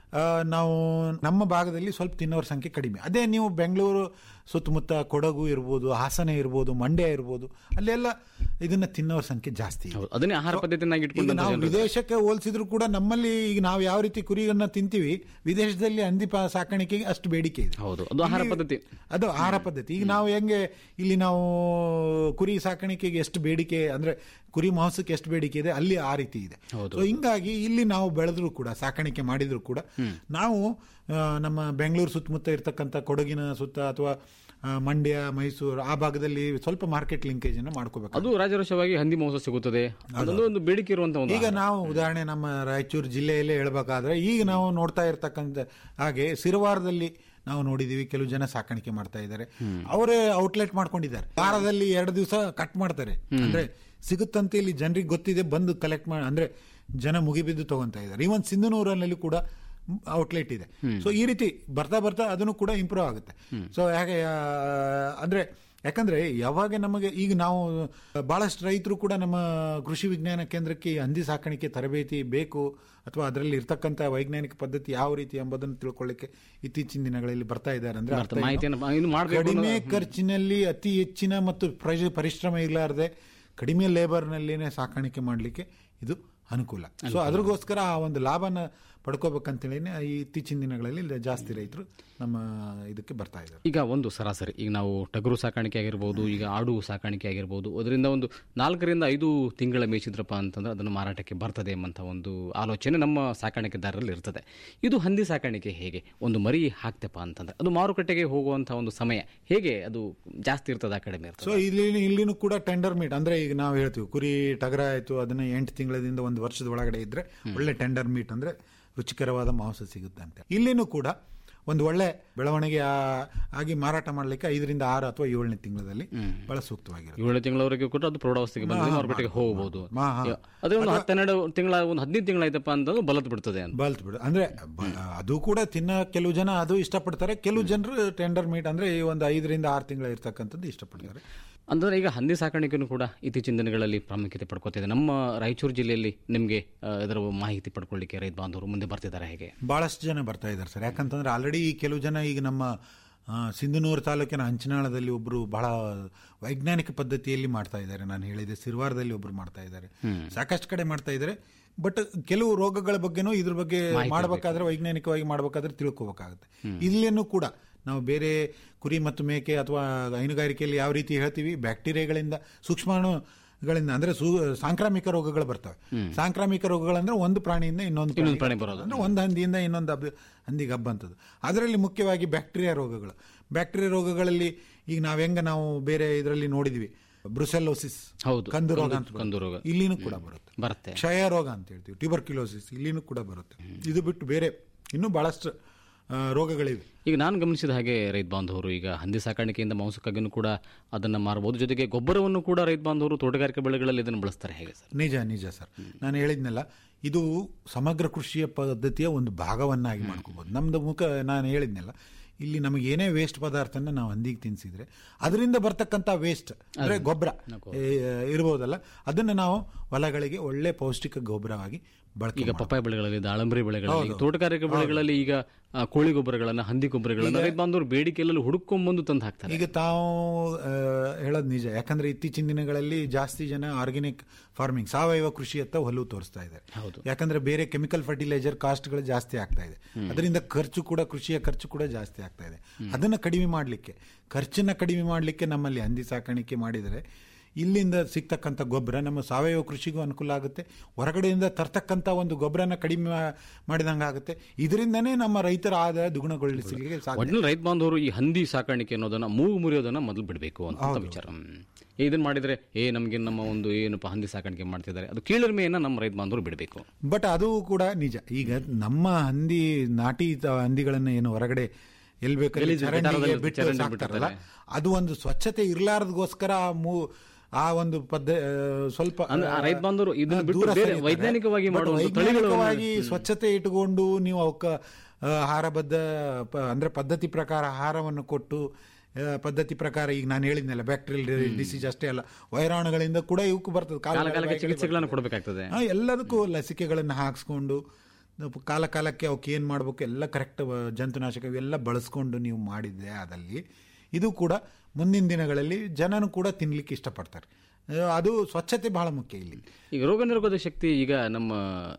ನಾವು ನಮ್ಮ ಭಾಗದಲ್ಲಿ ಸ್ವಲ್ಪ ತಿನ್ನೋರ ಸಂಖ್ಯೆ ಕಡಿಮೆ ಅದೇ ನೀವು ಬೆಂಗಳೂರು ಸುತ್ತಮುತ್ತ ಕೊಡಗು ಇರ್ಬೋದು ಹಾಸನ ಇರ್ಬೋದು ಮಂಡ್ಯ ಇರ್ಬೋದು ಅಲ್ಲೆಲ್ಲ ಇದನ್ನ ತಿನ್ನೋರ ಸಂಖ್ಯೆ ಜಾಸ್ತಿ ಇದೆ. ಅದನ್ನೇ ಆಹಾರ ಪದ್ಧತಿಯನ್ನಾಗಿ ಈಗ ಇಟ್ಕೊಂಡು ನಾವು ವಿದೇಶಕ್ಕೆ ಹೋಲಿಸಿದ್ರು ಕೂಡ ನಮ್ಮಲ್ಲಿ ಈಗ ನಾವು ಯಾವ ರೀತಿ ಕುರಿಯನ್ನ ತಿಂತೀವಿ ವಿದೇಶದಲ್ಲಿ ಹಂದಿ ಪಾ- ಸಾಕಾಣಿಕೆಗೆ ಅಷ್ಟು ಬೇಡಿಕೆ ಇದೆ ಹೌದು ಅದು ಆಹಾರ ಇಲ್ಲಿ- ಪದ್ಧತಿ ಅದು ಆಹಾರ ಪದ್ಧತಿ ಈಗ ನಾವು ಹೆಂಗೆ ಇಲ್ಲಿ ನಾವು ಕುರಿ ಸಾಕಾಣಿಕೆಗೆ ಎಷ್ಟು ಬೇಡಿಕೆ ಅಂದ್ರೆ ಕುರಿ ಮಾಂಸಕ್ಕೆ ಎಷ್ಟು ಬೇಡಿಕೆ ಇದೆ ಅಲ್ಲಿ ಆ ರೀತಿ ಇದೆ ಸೊ ಹಿಂಗಾಗಿ ಇಲ್ಲಿ ನಾವು ಬೆಳೆದ್ರು ಕೂಡ ಸಾಕಾಣಿಕೆ ಮಾಡಿದ್ರು ಕೂಡ ನಾವು ಆ, ನಮ್ಮ ಬೆಂಗಳೂರು ಸುತ್ತಮುತ್ತ ಇರ್ತಕ್ಕಂಥ ಕೊಡಗಿನ ಸುತ್ತ ಅಥವಾ ಆ, ಮಂಡ್ಯ ಮೈಸೂರು ಆ ಭಾಗದಲ್ಲಿ ಸ್ವಲ್ಪ ಮಾರ್ಕೆಟ್ ಲಿಂಕೇಜ್ ಅನ್ನು ಮಾಡ್ಕೋಬೇಕು ಅದು ರಾಜರೋಷವಾಗಿ ಹಂದಿ ಮಾಂಸ ಸಿಗುತ್ತದೆ ಅದೊಂದು ಒಂದು ಬೇಡಿಕೆ ಇರುವಂತ ಒಂದು ಈಗ ನಾವು ಉದಾಹರಣೆ ನಮ್ಮ ರಾಯಚೂರು ಜಿಲ್ಲೆಯಲ್ಲೇ ಹೇಳ್ಬೇಕಾದ್ರೆ ಈಗ ನಾವು ನೋಡ್ತಾ ಇರ್ತಕ್ಕಂಥ ಹಾಗೆ ಸಿರವಾರದಲ್ಲಿ ನಾವು ನೋಡಿದೀವಿ ಕೆಲವು ಜನ ಸಾಕಾಣಿಕೆ ಮಾಡ್ತಾ ಇದ್ದಾರೆ ಅವರೇ ಔಟ್ಲೆಟ್ ಮಾಡ್ಕೊಂಡಿದ್ದಾರೆ ವಾರದಲ್ಲಿ ಎರಡು ದಿವಸ ಕಟ್ ಮಾಡ್ತಾರೆ ಅಂದ್ರೆ ಸಿಗುತ್ತಂತೆ ಇಲ್ಲಿ ಜನರಿಗೆ ಗೊತ್ತಿದೆ ಬಂದು ಕಲೆಕ್ಟ್ ಮಾಡಿ ಅಂದ್ರೆ ಜನ ಮುಗಿಬಿದ್ದು ತಗೊಂತಾ ಇದ್ದಾರೆ ಇವನ್ ಸಿಂಧನೂರಿನಲ್ಲಿ ಕೂಡ ಔಟ್ಲೆಟ್ ಇದೆ ಸೊ ಈ ರೀತಿ ಬರ್ತಾ ಬರ್ತಾ ಅದನ್ನು ಕೂಡ ಇಂಪ್ರೂವ್ ಆಗುತ್ತೆ ಸೊ ಹಾಗೆ ಆ, ಅಂದ್ರೆ ಯಾಕಂದ್ರೆ ಯಾವಾಗ ನಮಗೆ ಈಗ ನಾವು ಬಹಳಷ್ಟು ರೈತರು ಕೂಡ ನಮ್ಮ ಕೃಷಿ ವಿಜ್ಞಾನ ಕೇಂದ್ರಕ್ಕೆ ಈ ಹಂದಿ ಸಾಕಾಣಿಕೆ ತರಬೇತಿ ಬೇಕು ಅಥವಾ ಅದರಲ್ಲಿ ಇರ್ತಕ್ಕಂಥ ವೈಜ್ಞಾನಿಕ ಪದ್ಧತಿ ಯಾವ ರೀತಿ ಎಂಬುದನ್ನು ತಿಳ್ಕೊಳ್ಳಿಕ್ಕೆ ಇತ್ತೀಚಿನ ದಿನಗಳಲ್ಲಿ ಬರ್ತಾ ಇದ್ದಾರೆ ಅಂದ್ರೆ ಬರ್ತಾ- ಅರ್ಥ ಏನು? ಮಾಹಿತಿಯನ್ನು ಇನ್ನು ಮಾಡ್ಬೇಕು ಕಡಿಮೆ ಅನ್ನೋದು- ಖರ್ಚಿನಲ್ಲಿ ಅತಿ ಹೆಚ್ಚಿನ ಮತ್ತು ಪ್ರಜ- ಪರಿಶ್ರಮ ಇರಲಾರದೆ ಕಡಿಮೆ ಲೇಬರ್ನಲ್ಲಿನೇ ಸಾಕಾಣಿಕೆ ಮಾಡಲಿಕ್ಕೆ ಇದು ಅನುಕೂಲ ಸೊ ಅದ್ರಗೋಸ್ಕರ ಆ ಒಂದು ಲಾಭನ ಪಡ್ಕೋಬೇಕಂತೇಳಿ ಈ ಇತ್ತೀಚಿನ ದಿನಗಳಲ್ಲಿ ಇಲ್ಲಿ ಜಾಸ್ತಿ ರೈತರು ನಮ್ಮ ಇದಕ್ಕೆ ಬರ್ತಾ ಇದ್ದಾರೆ ಈಗ ಒಂದು ಸರಾಸರಿ ಈಗ ನಾವು ಟಗರು ಸಾಕಾಣಿಕೆ ಆಗಿರ್ಬೋದು ಈಗ ಆಡು ಸಾಕಾಣಿಕೆ ಆಗಿರ್ಬೋದು ಅದರಿಂದ ಒಂದು ನಾಲ್ಕರಿಂದ ಐದು ತಿಂಗಳ ಮೇಯಿಸಿದ್ರಪ್ಪ ಅಂತಂದ್ರೆ ಅದನ್ನು ಮಾರಾಟಕ್ಕೆ ಬರ್ತದೆ ಎಂಬಂಥ ಒಂದು ಆಲೋಚನೆ ನಮ್ಮ ಸಾಕಾಣಿಕೆದಾರರಲ್ಲಿ ಇರ್ತದೆ ಇದು ಹಂದಿ ಸಾಕಾಣಿಕೆ ಹೇಗೆ ಒಂದು ಮರಿ ಹಾಕ್ತಪ್ಪ ಅಂತಂದ್ರೆ ಅದು ಮಾರುಕಟ್ಟೆಗೆ ಹೋಗುವಂಥ ಒಂದು ಸಮಯ ಹೇಗೆ ಅದು ಜಾಸ್ತಿ ಇರ್ತದೆ ಆ ಕಡಿಮೆ ಇರ್ತದೆ ಸೊ ಇಲ್ಲಿ ಇಲ್ಲಿನೂ ಕೂಡ ಟೆಂಡರ್ ಮೀಟ್ ಅಂದ್ರೆ ಈಗ ನಾವು ಹೇಳ್ತೀವಿ ಕುರಿ ಟಗರ ಆಯ್ತು ಅದನ್ನ ಎಂಟು ತಿಂಗಳದಿಂದ ಒಂದು ವರ್ಷದ ಒಳಗಡೆ ಇದ್ರೆ ಒಳ್ಳೆ ಟೆಂಡರ್ ಮೀಟ್ ಅಂದ್ರೆ ರುಚಿಕರವಾದ ಮಾಂಸ ಸಿಗುತ್ತೆ ಅಂತ ಇಲ್ಲಿನೂ ಕೂಡ ಒಂದು ಒಳ್ಳೆ ಬೆಳವಣಿಗೆ ಆ- ಆಗಿ ಮಾರಾಟ ಮಾಡಲಿಕ್ಕೆ ಐದರಿಂದ ಆರು ಅಥವಾ ಏಳನೇ ತಿಂಗಳಲ್ಲಿ ಬಹಳ ಸೂಕ್ತವಾಗಿರುತ್ತೆ ಏಳು ತಿಂಗಳವರೆಗೆ ಕೂಡ ಅದು ಪ್ರೌಢಾವಸ್ಥೆಗೆ ಬಂದ್ರೆ ಹಾ, ಮಾರುಕಟ್ಟೆಗೆ ಹೋಗಬಹುದು ಹಾ, ಹಾ. ಅದೇ ಒಂದು ಹತ್ತೆರಡು ತಿಂಗಳ ಒಂದು ಹದಿನೈದು ತಿಂಗಳಾಯ್ತಪ್ಪ ಅಂತಂದ್ರೆ ಬಲತ್ ಬಿಡ್ತದೆ ಅಂತ ಬಲ್ತ್ ಬಿಡು ಅಂದ್ರೆ ಬ- ಅದು ಕೂಡ ತಿನ್ನ ಕೆಲವು ಜನ ಅದು ಇಷ್ಟಪಡ್ತಾರೆ ಕೆಲವು ಜನರು ಟೆಂಡರ್ ಮೀಟ್ ಅಂದ್ರೆ ಈ ಒಂದು ಐದರಿಂದ ಆರು ತಿಂಗಳ ಇರ್ತಕ್ಕಂಥದ್ದು ಇಷ್ಟಪಡ್ತಾರೆ ಅಂದ್ರೆ ಈಗ ಹಂದಿ ಸಾಕಾಣಿಕೆನೂ ಕೂಡ ಇತ್ತೀಚಿನ ದಿನಗಳಲ್ಲಿ ಪ್ರಾಮುಖ್ಯತೆ ಪಡ್ಕೋತಿದೆ ನಮ್ಮ ರಾಯಚೂರು ಜಿಲ್ಲೆಯಲ್ಲಿ ನಿಮಗೆ ಆ, ಇದರ ಮಾಹಿತಿ ಪಡ್ಕೊಳ್ಳಿಕ್ಕೆ ರೈತ ಬಾಂಧವರು ಮುಂದೆ ಬರ್ತಿದ್ದಾರೆ ಹೇಗೆ ಬಹಳಷ್ಟು ಜನ ಬರ್ತಾ ಇದ್ದಾರೆ ಸರ್ ಯಾಕಂತಂದ್ರೆ ಆಲ್ರೆಡಿ ಕೆಲವು ಜನ ಈಗ ನಮ್ಮ ಆ, ಸಿಂಧನೂರು ತಾಲೂಕಿನ ಹಂಚನಾಳದಲ್ಲಿ ಒಬ್ರು ಬಹಳ ವೈಜ್ಞಾನಿಕ ಪದ್ಧತಿಯಲ್ಲಿ ಮಾಡ್ತಾ ಇದ್ದಾರೆ ನಾನು ಹೇಳಿದೆ ಸಿರ್ವಾರದಲ್ಲಿ ಒಬ್ರು ಮಾಡ್ತಾ ಇದ್ದಾರೆ ಸಾಕಷ್ಟು ಕಡೆ ಮಾಡ್ತಾ ಇದ್ದಾರೆ ಬಟ್ ಕೆಲವು ರೋಗಗಳ ಬಗ್ಗೆನೂ ಇದ್ರ ಬಗ್ಗೆ ಮಾಡಬೇಕಾದ್ರೆ ವೈಜ್ಞಾನಿಕವಾಗಿ ಮಾಡಬೇಕಾದ್ರೆ ತಿಳ್ಕೊಬೇಕಾಗುತ್ತೆ ಇಲ್ಲೇನೂ ಕೂಡ ನಾವು ಬೇರೆ ಕುರಿ ಮತ್ತು ಮೇಕೆ ಅಥವಾ ಹೈನುಗಾರಿಕೆಯಲ್ಲಿ ಯಾವ ರೀತಿ ಹೇಳ್ತೀವಿ ಬ್ಯಾಕ್ಟೀರಿಯಾಗಳಿಂದ ಸೂಕ್ಷ್ಮಾಣುಗಳಿಂದ ಅಂದ್ರೆ ಸೂ ಸಾಂಕ್ರಾಮಿಕ ರೋಗಗಳು ಬರ್ತವೆ ಸಾಂಕ್ರಾಮಿಕ ರೋಗಗಳಂದ್ರೆ ಒಂದು ಪ್ರಾಣಿಯಿಂದ ಇನ್ನೊಂದು ಇನ್ನೊಂದು ಪ್ರಾಣಿ ಪ್ರಾಣಿ ಬರೋದು. ಅಂದ್ರೆ ಒಂದು ಹಂದಿಯಿಂದ ಇನ್ನೊಂದು ಹಬ್ಬ ಹಂದಿಗೆ ಹಬ್ಬಂಥದ್ದು ಅದರಲ್ಲಿ ಮುಖ್ಯವಾಗಿ ಬ್ಯಾಕ್ಟೀರಿಯಾ ರೋಗಗಳು ಬ್ಯಾಕ್ಟೀರಿಯಾ ರೋಗಗಳಲ್ಲಿ ಈಗ ನಾವ್ ಹೆಂಗ ನಾವು ಬೇರೆ ಇದರಲ್ಲಿ ನೋಡಿದ್ವಿ ಬ್ರುಸೆಲ್ಲೋಸಿಸ್ ಹೌದು. ಕಂದು ರೋಗ ಕಂದು- ಅಂತ ಕಂದು ರೋಗ. ಬರುತ್ತೆ. ಇಲ್ಲಿನೂ ಕೂಡ ಬರುತ್ತೆ ಬರುತ್ತೆ ಕ್ಷಯ ರೋಗ ಅಂತ ಹೇಳ್ತೀವಿ ಟ್ಯೂಬರ್ಕ್ಯುಲೋಸಿಸ್ ಇಲ್ಲಿನೂ ಕೂಡ ಬರುತ್ತೆ ಇದು ಬಿಟ್ಟು ಬೇರೆ ಇನ್ನೂ ಬಹಳಷ್ಟು ಆ, ರೋಗಗಳಿವೆ ಈಗ ನಾನು ಗಮನಿಸಿದ ಹಾಗೆ ರೈತ ಬಾಂಧವರು ಈಗ ಹಂದಿ ಸಾಕಾಣಿಕೆಯಿಂದ ಮಾಂಸಕ್ಕಾಗಿನೂ ಕೂಡ ಅದನ್ನ ಮಾರಬಹುದು ಜೊತೆಗೆ ಗೊಬ್ಬರವನ್ನು ಕೂಡ ರೈತ ಬಾಂಧವರು ತೋಟಗಾರಿಕೆ ಬೆಳೆಗಳಲ್ಲಿ ಇದನ್ನು ಬಳಸ್ತಾರೆ ಹೇಗೆ ಸರ್ ನಿಜ ನಿಜ ಸರ್ ನಾನು ಹೇಳಿದ್ನಲ್ಲ ಇದು ಸಮಗ್ರ ಕೃಷಿಯ ಪದ್ಧತಿಯ ಒಂದು ಭಾಗವನ್ನಾಗಿ ಮಾಡ್ಕೋಬಹುದು ನಮ್ದು ಮುಖ ನಾನು ಹೇಳಿದ್ನಲ್ಲ ಇಲ್ಲಿ ನಮಗೆ ಏನೇ ವೇಸ್ಟ್ ಪದಾರ್ಥನ ನಾವು ಹಂದಿಗೆ ತಿನ್ಸಿದ್ರೆ ಅದರಿಂದ ಬರ್ತಕ್ಕಂಥ ವೇಸ್ಟ್ ಅಂದ್ರೆ ಗೊಬ್ಬರ ಇರ್ಬೋದಲ್ಲ ಅದನ್ನ ನಾವು ಹೊಲಗಳಿಗೆ ಒಳ್ಳೆ ಪೌಷ್ಟಿಕ ಗೊಬ್ಬರವಾಗಿ ಬಳಕೆ ಈಗ ಮಾಡ್ಬೋದು. ಪಪ್ಪಾಯ ಬೆಳೆಗಳಲ್ಲಿ ದಾಳಂಬರಿ ಬೆಳೆಗಳಲ್ಲಿ ಹೌದು. ತೋಟಗಾರಿಕೆ ಬೆಳೆಗಳಲ್ಲಿ ಈಗ ಆ, ಕೋಳಿ ಗೊಬ್ಬರಗಳನ್ನ ಹಂದಿ ಗೊಬ್ಬರಗಳನ್ನ ರೈತ ಬಾಂಧವರು ಬೇಡಿಕೆಯಲ್ಲಿ ಹುಡುಕೊಂಡ್ಬಂದು ತಂದು ಹಾಕ್ತಾರೆ ಈಗ ತಾವು ಆ, ಹೇಳೋದು ನಿಜ ಯಾಕಂದ್ರೆ ಇತ್ತೀಚಿನ ದಿನಗಳಲ್ಲಿ ಜಾಸ್ತಿ ಜನ ಆರ್ಗ್ಯಾನಿಕ್ ಫಾರ್ಮಿಂಗ್ ಸಾವಯವ ಕೃಷಿಯತ್ತ ಒಲವು ತೋರಿಸ್ತಾ ಇದೆ ಯಾಕಂದ್ರೆ ಬೇರೆ ಕೆಮಿಕಲ್ ಫರ್ಟಿಲೈಸರ್ ಕಾಸ್ಟ್ಗಳು ಜಾಸ್ತಿ ಆಗ್ತಾ ಇದೆ ಅದರಿಂದ ಖರ್ಚು ಕೂಡ ಕೃಷಿಯ ಖರ್ಚು ಕೂಡ ಜಾಸ್ತಿ ಆಗ್ತಾ ಇದೆ ಅದನ್ನ ಕಡಿಮೆ ಮಾಡಲಿಕ್ಕೆ ಖರ್ಚನ್ನ ಕಡಿಮೆ ಮಾಡಲಿಕ್ಕೆ ನಮ್ಮಲ್ಲಿ ಹಂದಿ ಸಾಕಾಣಿಕೆ ಮಾಡಿದರೆ ಇಲ್ಲಿಂದ ಸಿಗ್ತಕ್ಕಂಥ ಗೊಬ್ಬರ ನಮ್ಮ ಸಾವಯವ ಕೃಷಿಗೂ ಅನುಕೂಲ ಆಗುತ್ತೆ ಹೊರಗಡೆಯಿಂದ ತರ್ತಕ್ಕಂಥ ಒಂದು ಗೊಬ್ಬರನ ಕಡಿಮೆ ಮಾ- ಮಾಡಿದಂಗೆ ಆಗುತ್ತೆ ಇದರಿಂದನೇ ನಮ್ಮ ರೈತರ ಆದಾಯ ದ್ವಿಗುಣಗೊಳಿಸಲಿಕ್ಕೆ ಸಾಧ್ಯ ಒಟ್ಟಿನಲ್ಲಿ ರೈತ ಬಾಂಧವರು ಈ ಹಂದಿ ಸಾಕಾಣಿಕೆ ಅನ್ನೋದನ್ನ ಮೂಗು ಮುರಿಯೋದನ್ನ ಮೊದಲು ಬಿಡಬೇಕು ಅಂತ ವಿಚಾರ ಹ್ಮ್. ಇದನ್ನ ಮಾಡಿದ್ರೆ ಏ ನಮಗೆ ನಮ್ಮ ಒಂದು ಏನಪ್ಪ ಹಂದಿ ಸಾಕಾಣಿಕೆ ಮಾಡ್ತಿದ್ದಾರೆ ಅದು ಕೀಳರಿಮೆಯನ್ನ ನಮ್ಮ ರೈತ ಬಾಂಧವರು ಬಿಡಬೇಕು ಬಟ್ ಅದು ಕೂಡ ನಿಜ ಈಗ ನಮ್ಮ ಹಂದಿ ನಾಟಿ ತ- ಹಂದಿಗಳನ್ನ ಏನು ಹೊರಗಡೆ ಎಲ್ಲಿ ಬೇಕಾದ್ರೆ ಎಲ್ಲಿ ಚರಂಡಿಗೆ ಗಟಾರದಲ್ಲಿ ಬಿಟ್ಟು ಚರಂಡಿ ಸಾಕ್ತಾರಲ್ಲ ಬಿಟ್ಟಿರ್ತಾರೆ. ಅದು ಒಂದು ಸ್ವಚ್ಛತೆ ಇರ್ಲಾರ್ದಗೋಸ್ಕರ ಆ ಮೂ- ಆ ಒಂದು ಪದ್ಧ ಆ, ಸ್ವಲ್ಪ ಅಂದ್ರೆ ಆ ರೈತ ಬಾಂಧವರು ಇದನ್ನ ಆ, ಬಿಟ್ಟು ದೂರ ಬೇರೆ ಸರಿತಾರೆ. ವೈಜ್ಞಾನಿಕವಾಗಿ But ಮಾಡುವಂತ ತಳಿಗಳು ವೈಜ್ಞಾನಿಕವಾಗಿ ಸ್ವಚ್ಛತೆ ಇಟ್ಟುಕೊಂಡು ನೀವು ಅವಕ್ಕ ಆ, ಆಹಾರಬದ್ಧ ಪ- ಅಂದ್ರೆ ಪದ್ಧತಿ ಪ್ರಕಾರ ಆಹಾರವನ್ನು ಕೊಟ್ಟು ಆ, ಪದ್ಧತಿ ಪ್ರಕಾರ ಈಗ ನಾನು ಹೇಳಿದ್ನಲ್ಲ ಬ್ಯಾಕ್ಟೀರಿಯಲ್ ಡಿಸೀಸ್ ಅಷ್ಟೇ ಅಲ್ಲ ವೈರಾಣುಗಳಿಂದ ಕೂಡ ಇವಕ್ಕೂ ಬರ್ತದೆ ಕಾಲು ಕಾಲ ಕಾಲಕ್ಕೆ ಬಾಯಿಗೆ ಚಿಕಿತ್ಸೆಗಳನ್ನು ಬರ್ತದೆ. ಕೊಡಬೇಕಾಗ್ತದೆ ಆ, ಎಲ್ಲದಕ್ಕೂ ಲಸಿಕೆಗಳನ್ನು ಹಾಕ್ಸ್ಕೊಂಡು ನಾವು ಕಾಲ ಕಾಲಕ್ಕೆ ಅವಕ್ಕೆ ಏನು ಮಾಡಬೇಕು ಎಲ್ಲ ಕರೆಕ್ಟ್ ಜಂತುನಾಶಕ ಇವೆಲ್ಲ ಬಳಸ್ಕೊಂಡು ನೀವು ಮಾಡಿದ್ದೆ ಅದಲ್ಲಿ ಇದು ಕೂಡ ಮುಂದಿನ ದಿನಗಳಲ್ಲಿ ಜನನು ಕೂಡ ತಿನ್ಲಿಕ್ಕೆ ಇಷ್ಟಪಡ್ತಾರೆ ಆ, ಅದು ಸ್ವಚ್ಛತೆ ಬಹಳ ಮುಖ್ಯ ಇಲ್ಲಿ ಈಗ ರೋಗ ನಿರೋಧಕ ಶಕ್ತಿ ಈಗ ನಮ್ಮ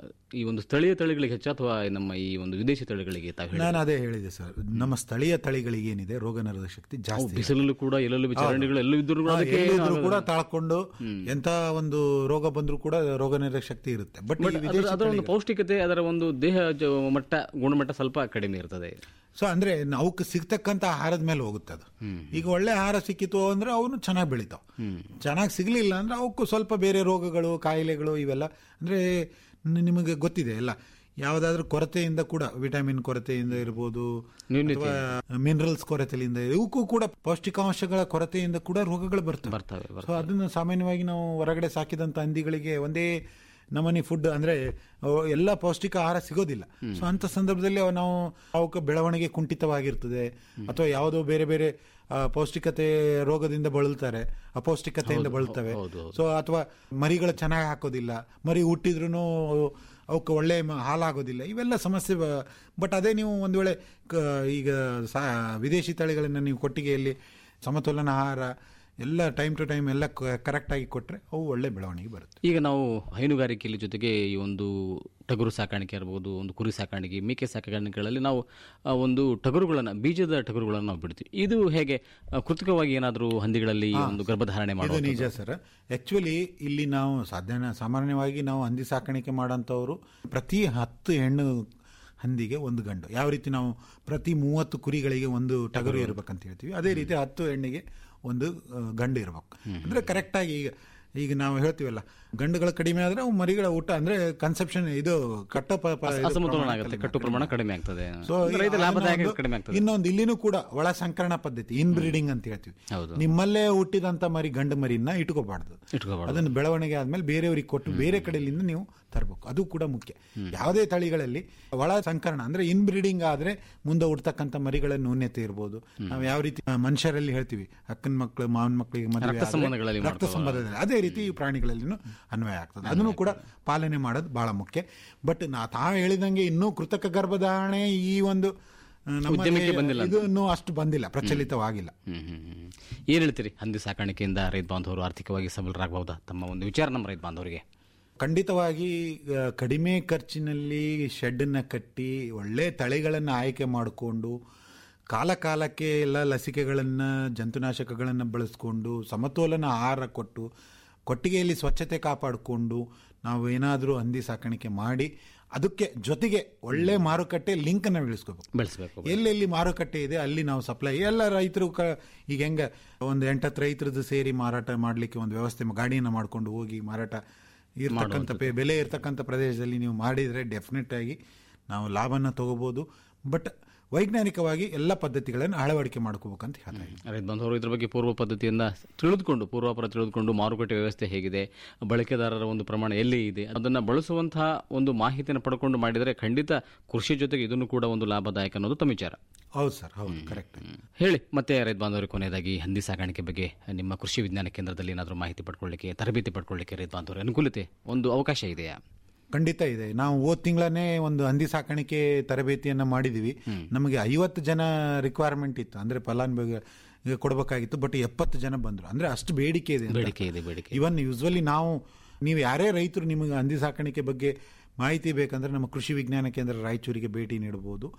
ಈ ಒಂದು ಸ್ಥಳೀಯ ತಳಿಗಳಿಗೆ ಹೆಚ್ಚು ಅಥವಾ ನಮ್ಮ ಈ ಒಂದು ವಿದೇಶಿ ತಳಿಗಳಿಗೆ ತಾವು ಹೇಳಿ ನಾನು ಅದೇ ಹೇಳಿದೆ ಸರ್ ನಮ್ಮ ಸ್ಥಳೀಯ ತಳಿಗಳಿಗೆ ಏನಿದೆ ರೋಗ ನಿರೋಧಕ ಶಕ್ತಿ ಜಾಸ್ತಿ ಬಿಸಿಲಲ್ಲೂ ಕೂಡ ಎಲ್ಲೆಲ್ಲೂ ಚರಂಡಿಗಳು ಎಲ್ಲೂ ಇದ್ರೂ ಕೂಡ ಹಾ, ಅದಕ್ಕೆ ಎಲ್ಲಿದ್ರೂ ಏನು ಕೂಡ ಆಗಲ್ಲ. ತಾಳ್ಕೊಂಡು ಎಂತ ಒಂದು ರೋಗ ಬಂದ್ರೂ ಕೂಡ ರೋಗ ನಿರೋಧಕ ಶಕ್ತಿ ಇರುತ್ತೆ ಬಟ್ ಬಟ್ ಅದರ ಅದರ ಒಂದು ಪೌಷ್ಟಿಕತೆ ಅದರ ಒಂದು ದೇಹ ಜ- ಮಟ್ಟ ಗುಣಮಟ್ಟ ಸ್ವಲ್ಪ ಕಡಿಮೆ ಇರ್ತದೆ ಸೊ ಅಂದ್ರೆ ಅವಕ್ಕೆ ಸಿಗ್ತಕ್ಕಂಥ ಆಹಾರದ ಮೇಲೆ ಹೋಗುತ್ತೆ ಅದು ಈಗ ಒಳ್ಳೆ ಆಹಾರ ಸಿಕ್ಕಿತು ಅಂದ್ರೆ ಅವನು ಚೆನ್ನಾಗಿ ಬೆಳಿತಾವ ಚೆನ್ನಾಗಿ ಸಿಗ್ಲಿಲ್ಲ ಅಂದ್ರೆ ಅವಕ್ಕೂ ಸ್ವಲ್ಪ ಬೇರೆ ರೋಗಗಳು ಕಾಯಿಲೆಗಳು ಇವೆಲ್ಲ ಅಂದ್ರೆ ನಿ- ನಿಮಗೆ ಗೊತ್ತಿದೆ ಎಲ್ಲ ಯಾವುದಾದ್ರೂ ಕೊರತೆಯಿಂದ ಕೂಡ ವಿಟಮಿನ್ ಕೊರತೆಯಿಂದ ಇರ್ಬೋದು ಅಥವಾ ಮಿನರಲ್ಸ್ ಕೊರತೆಯಿಂದ ಇವಕ್ಕೂ ಕೂಡ ಪೌಷ್ಟಿಕಾಂಶಗಳ ಕೊರತೆಯಿಂದ ಕೂಡ ರೋಗಗಳು ಬರ್ತವೆ ಬರ್ತವೆ ಸೊ ಅದನ್ನು ಸಾಮಾನ್ಯವಾಗಿ ನಾವು ಹೊರಗಡೆ ಸಾಕಿದಂಥ ಹಂದಿಗಳಿಗೆ ಒಂದೇ ನಮನಿ ಫುಡ್ ಅಂದ್ರೆ ಅವು ಎಲ್ಲ ಪೌಷ್ಟಿಕ ಆಹಾರ ಸಿಗೋದಿಲ್ಲ ಸೊ ಅಂತ ಸಂದರ್ಭದಲ್ಲಿ ಅವು ನಾವು ಅವಕ್ಕೆ ಬೆಳವಣಿಗೆ ಕುಂಠಿತವಾಗಿರ್ತದೆ ಅಥವಾ ಯಾವುದೋ ಬೇರೆ ಬೇರೆ ಆ, ಪೌಷ್ಟಿಕತೆ ರೋಗದಿಂದ ಬಳಲ್ತಾರೆ ಅಪೌಷ್ಟಿಕತೆಯಿಂದ ಬಳಲ್ತವೆ ಸೊ ಅಥವಾ ಮರಿಗಳು ಚೆನ್ನಾಗಿ ಹಾಕೋದಿಲ್ಲ ಮರಿ ಹುಟ್ಟಿದ್ರು ಅವಕ್ಕೆ ಒಳ್ಳೆ ಮ- ಹಾಲಾಗೋದಿಲ್ಲ ಇವೆಲ್ಲ ಸಮಸ್ಯೆ ಬಟ್ ಅದೇ ನೀವು ಒಂದು ವೇಳೆ ಕ- ಈಗ ಸಾ ವಿದೇಶಿ ತಳಿಗಳನ್ನು ನೀವು ಕೊಟ್ಟಿಗೆಯಲ್ಲಿ ಸಮತೋಲನ ಆಹಾರ ಎಲ್ಲ ಟೈಮ್ ಟು ಟೈಮ್ ಎಲ್ಲ ಕರೆಕ್ಟಾಗಿ ಕೊಟ್ಟರೆ ಅವು ಒಳ್ಳೆ ಬೆಳವಣಿಗೆ ಬರುತ್ತೆ ಈಗ ನಾವು ಹೈನುಗಾರಿಕೆಯಲ್ಲಿ ಜೊತೆಗೆ ಈ ಒಂದು ಟಗರು ಸಾಕಾಣಿಕೆ ಇರ್ಬೋದು ಒಂದು ಕುರಿ ಸಾಕಾಣಿಕೆ ಮೇಕೆ ಸಾಕಾಣಿಕೆಗಳಲ್ಲಿ ನಾವು ಆ, ಒಂದು ಟಗರುಗಳನ್ನು ಬೀಜದ ಟಗರುಗಳನ್ನು ನಾವು ಬಿಡ್ತೀವಿ ಇದು ಹೇಗೆ ಆ, ಕೃತಕವಾಗಿ ಏನಾದರೂ ಹಂದಿಗಳಲ್ಲಿ ಈ ಒಂದು ಗರ್ಭಧಾರಣೆ ಇದು ಮಾಡೋದು ನಿಜ ಸರ್ ಆಕ್ಚುಲಿ ಇಲ್ಲಿ ನಾವು ಸಾಧಾರಣ ಸಾಮಾನ್ಯವಾಗಿ ನಾವು ಹಂದಿ ಸಾಕಾಣಿಕೆ ಮಾಡೋಂಥವ್ರು ಪ್ರತಿ ಹತ್ತು ಹೆಣ್ಣು ಹಂದಿಗೆ ಒಂದು ಗಂಡು ಯಾವ ರೀತಿ ನಾವು ಪ್ರತಿ ಮೂವತ್ತು ಕುರಿಗಳಿಗೆ ಒಂದು ಟಗರು ಇರ್ಬೇಕಂತ ಹೇಳ್ತೀವಿ ಅದೇ ರೀತಿ ಹತ್ತು ಹೆಣ್ಣಿಗೆ ಒಂದು ಆ, ಗಂಡು ಇರ್ಬೇಕು ಅಂದ್ರೆ ಕರೆಕ್ಟಾಗಿ ಈಗ ಈಗ ನಾವು ಹೇಳ್ತೀವಲ್ಲ ಗಂಡುಗಳು ಕಡಿಮೆ ಆದ್ರೆ ಅವು ಮರಿಗಳ ಊಟ ಅಂದ್ರೆ ಕನ್ಸೆಪ್ಷನ್ ಇದು ಕಟ್ಟ ಪ- ಪ- ಇದು ಅಸಮತೋಲನ ಪ್ರಮಾಣ ಆಗುತ್ತೆ ಕಡಿಮೆ ಕಟ್ಟು ಪ್ರಮಾಣ ಕಡಿಮೆ ಆಗ್ತದೆ ಸೊ ಅಂದ್ರೆ ರೈತ ಲಾಭದಾಯಕ ಕಡಿಮೆ ಆಗ್ತದೆ ಇನ್ನೊಂದು ಇಲ್ಲಿನೂ ಕೂಡ ಒಳ ಸಂಕರಣ ಪದ್ಧತಿ ಇನ್ ಬ್ರೀಡಿಂಗ್ ಅಂತ ಹೇಳ್ತೀವಿ ಹೌದು ನಿಮ್ಮಲ್ಲೇ ಹುಟ್ಟಿದಂತ ಮರಿ ಗಂಡು ಮರಿನ ಇಟ್ಕೋಬಾರ್ದು ಇಟ್ಕೋಬಾರ್ದು ಅದನ್ನು ಬೆಳವಣಿಗೆ ಆದ್ಮೇಲೆ ಬೇರೆಯವರಿಗೆ ಕೊಟ್ಟು ಬೇರೆ ಕಡೆಯಿಂದ ನೀವು ತರಬೇಕು ಅದು ಕೂಡ ಮುಖ್ಯ ಯಾವುದೇ ತಳಿಗಳಲ್ಲಿ ಒಳ ಸಂಕರಣ ಅಂದ್ರೆ ಇನ್ ಬ್ರೀಡಿಂಗ್ ಆದ್ರೆ ಮುಂದೆ ಹುಡ್ತಕ್ಕಂಥ ಮರಿಗಳ ನ್ಯೂನ್ಯತೆ ಇರ್ಬೋದು ನಾವು ಯಾವ ರೀತಿ ಆ, ಮನುಷ್ಯರಲ್ಲಿ ಹೇಳ್ತೀವಿ ಅಕ್ಕನ ಮಕ್ಕಳು ಮಾವನ ಮಕ್ಕಳಿಗೆ ಮದುವೆ ರಕ್ತ ಆದ್ರೆ ಸಂಬಂಧಗಳಲ್ಲಿ ರಕ್ತ ಸಂಬಂಧದಲ್ಲಿ ಅದೇ ರೀತಿ ಈ ಪ್ರಾಣಿಗಳಲ್ಲಿನೂ ಅನ್ವಯ ಆಗ್ತದೆ ಅದನ್ನು ಕೂಡ ಪಾಲನೆ ಮಾಡೋದು ಬಹಳ ಮುಖ್ಯ ಬಟ್ ನಾ ತಾವು ಹೇಳಿದಂಗೆ ಇನ್ನೂ ಕೃತಕ ಗರ್ಭಧಾರಣೆ ಈ ಒಂದು ಆ, ನಮ್ಮ ಉದ್ಯಮಕ್ಕೆ ಬಂದಿಲ್ಲ ಅಂತ. ಇದು ಇನ್ನೂ ಅಷ್ಟು ಬಂದಿಲ್ಲ ಪ್ರಚಲಿತವಾಗಿಲ್ಲ ಹ್ಮ್ ಹ್ಮ್ ಹ್ಮ್. ಏನ್ ಹೇಳ್ತೀರಿ ಹಂದಿ ಸಾಕಾಣಿಕೆಯಿಂದ ರೈತ ಬಾಂಧವರು ಆರ್ಥಿಕವಾಗಿ ಸಬಲರಾಗಬಹುದಾ ತಮ್ಮ ಒಂದು ವಿಚಾರ ನಮ್ಮ ರೈತ ಬಾಂಧವರಿಗೆ ಖಂಡಿತವಾಗಿ ಆ, ಕಡಿಮೆ ಖರ್ಚಿನಲ್ಲಿ ಶೆಡ್ಡನ್ನು ಕಟ್ಟಿ ಒಳ್ಳೆ ತಳಿಗಳನ್ನು ಆಯ್ಕೆ ಮಾಡಿಕೊಂಡು ಕಾಲ ಕಾಲಕ್ಕೆ ಎಲ್ಲ ಲಸಿಕೆಗಳನ್ನು ಜಂತುನಾಶಕಗಳನ್ನು ಬಳಸ್ಕೊಂಡು ಸಮತೋಲನ ಆಹಾರ ಕೊಟ್ಟು ಕೊಟ್ಟಿಗೆಯಲ್ಲಿ ಸ್ವಚ್ಛತೆ ಕಾಪಾಡಿಕೊಂಡು ನಾವು ಏನಾದರೂ ಹಂದಿ ಸಾಕಾಣಿಕೆ ಮಾಡಿ ಅದಕ್ಕೆ ಜೊತೆಗೆ ಒಳ್ಳೆ ಮಾರುಕಟ್ಟೆ ಲಿಂಕನ್ನು ಬೆಳೆಸ್ಕೋಬೇಕು ಬೆಳೆಸಬೇಕು ಎಲ್ಲೆಲ್ಲಿ ಮಾರುಕಟ್ಟೆ ಇದೆ ಅಲ್ಲಿ ನಾವು ಸಪ್ಲೈ ಎಲ್ಲ ರೈತರು ಕ ಈಗ ಹೆಂಗ ಒಂದು ಎಂಟತ್ತು ರೈತರದ್ದು ಸೇರಿ ಮಾರಾಟ ಮಾಡಲಿಕ್ಕೆ ಒಂದು ವ್ಯವಸ್ಥೆ ಮ- ಗಾಡಿಯನ್ನು ಮಾಡ್ಕೊಂಡು ಹೋಗಿ ಮಾರಾಟ ಇರ್ತಕ್ಕಂಥ ಪೆ- ಬೆಲೆ ಇರ್ತಕ್ಕಂಥ ಪ್ರದೇಶದಲ್ಲಿ ನೀವು ಮಾಡಿದರೆ ಡೆಫಿನೆಟ್ ಆಗಿ ನಾವು ಲಾಭನ ತಗೋಬೋದು ಬಟ್ ವೈಜ್ಞಾನಿಕವಾಗಿ ಎಲ್ಲ ಪದ್ಧತಿಗಳನ್ನು ಅಳವಡಿಕೆ ಮಾಡ್ಕೋಬೇಕಂತ ಹೇಳ್ತಾ ಇದ್ದೀನಿ. ರೈತ ಬಾಂಧವರು ಇದ್ರ ಬಗ್ಗೆ ಪೂರ್ವ ಪದ್ಧತಿಯಿಂದ ತಿಳಿದುಕೊಂಡು ಪೂರ್ವಾಪರ ತಿಳಿದುಕೊಂಡು ಮಾರುಕಟ್ಟೆ ವ್ಯವಸ್ಥೆ ಹೇಗಿದೆ ಬಳಕೆದಾರರ ಒಂದು ಪ್ರಮಾಣ ಎಲ್ಲಿ ಇದೆ ಅದನ್ನ ಬಳಸುವಂತಹ ಒಂದು ಮಾಹಿತಿಯನ್ನು ಪಡ್ಕೊಂಡು ಮಾಡಿದರೆ ಖಂಡಿತ ಕೃಷಿ ಜೊತೆಗೆ ಇದನ್ನು ಕೂಡ ಒಂದು ಲಾಭದಾಯಕ ಅನ್ನೋದು ತಮ್ಮ ವಿಚಾರ ಹೌದು ಸರ್ ಹೌದು ಕರೆಕ್ಟ್ ಹೇಳಿ ಮತ್ತೆ ರೈತ ಬಾಂಧವರಿಗೆ ಕೊನೆಯದಾಗಿ ಹಂದಿ ಸಾಕಾಣಿಕೆ ಬಗ್ಗೆ ನಿಮ್ಮ ಕೃಷಿ ವಿಜ್ಞಾನ ಕೇಂದ್ರದಲ್ಲಿ ಏನಾದರೂ ಮಾಹಿತಿ ಪಡ್ಕೊಳ್ಳಿಕ್ಕೆ ತರಬೇತಿ ಪಡ್ಕೊಳ್ಳಿಕ್ಕೆ ರೈತ ಬಾಂಧವರ ಅನುಕೂಲತೆ ಒಂದು ಅವಕಾಶ ಇದೆಯಾ ಖಂಡಿತ ಇದೆ ನಾವು ಹೋದ ತಿಂಗಳನ್ನೇ ಒಂದು ಹಂದಿ ಸಾಕಾಣಿಕೆ ತರಬೇತಿಯನ್ನು ಮಾಡಿದ್ದೀವಿ ನಮಗೆ ಐವತ್ತು ಜನ ರಿಕ್ವೈರ್ಮೆಂಟ್ ಇತ್ತು ಅಂದರೆ ಫಲಾನುಭವಿ ಕೊಡಬೇಕಾಗಿತ್ತು ಬಟ್ ಎಪ್ಪತ್ತು ಜನ ಬಂದರು ಅಂದರೆ ಅಷ್ಟು ಬೇಡಿಕೆ ಇದೆ ಅಂತ. ಬೇಡಿಕೆ ಇದೆ ಬೇಡಿಕೆ ಇವನ್ ಯೂಸ್ವಲಿ ನಾವು ನೀವು ಯಾರೇ ರೈತರು ನಿಮಗೆ ಹಂದಿ ಸಾಕಾಣಿಕೆ ಬಗ್ಗೆ ಮಾಹಿತಿ ಬೇಕಂದ್ರೆ ನಮ್ಮ ಕೃಷಿ ವಿಜ್ಞಾನ ಕೇಂದ್ರ ರಾಯಚೂರಿಗೆ ಭೇಟಿ ನೀಡಬಹುದು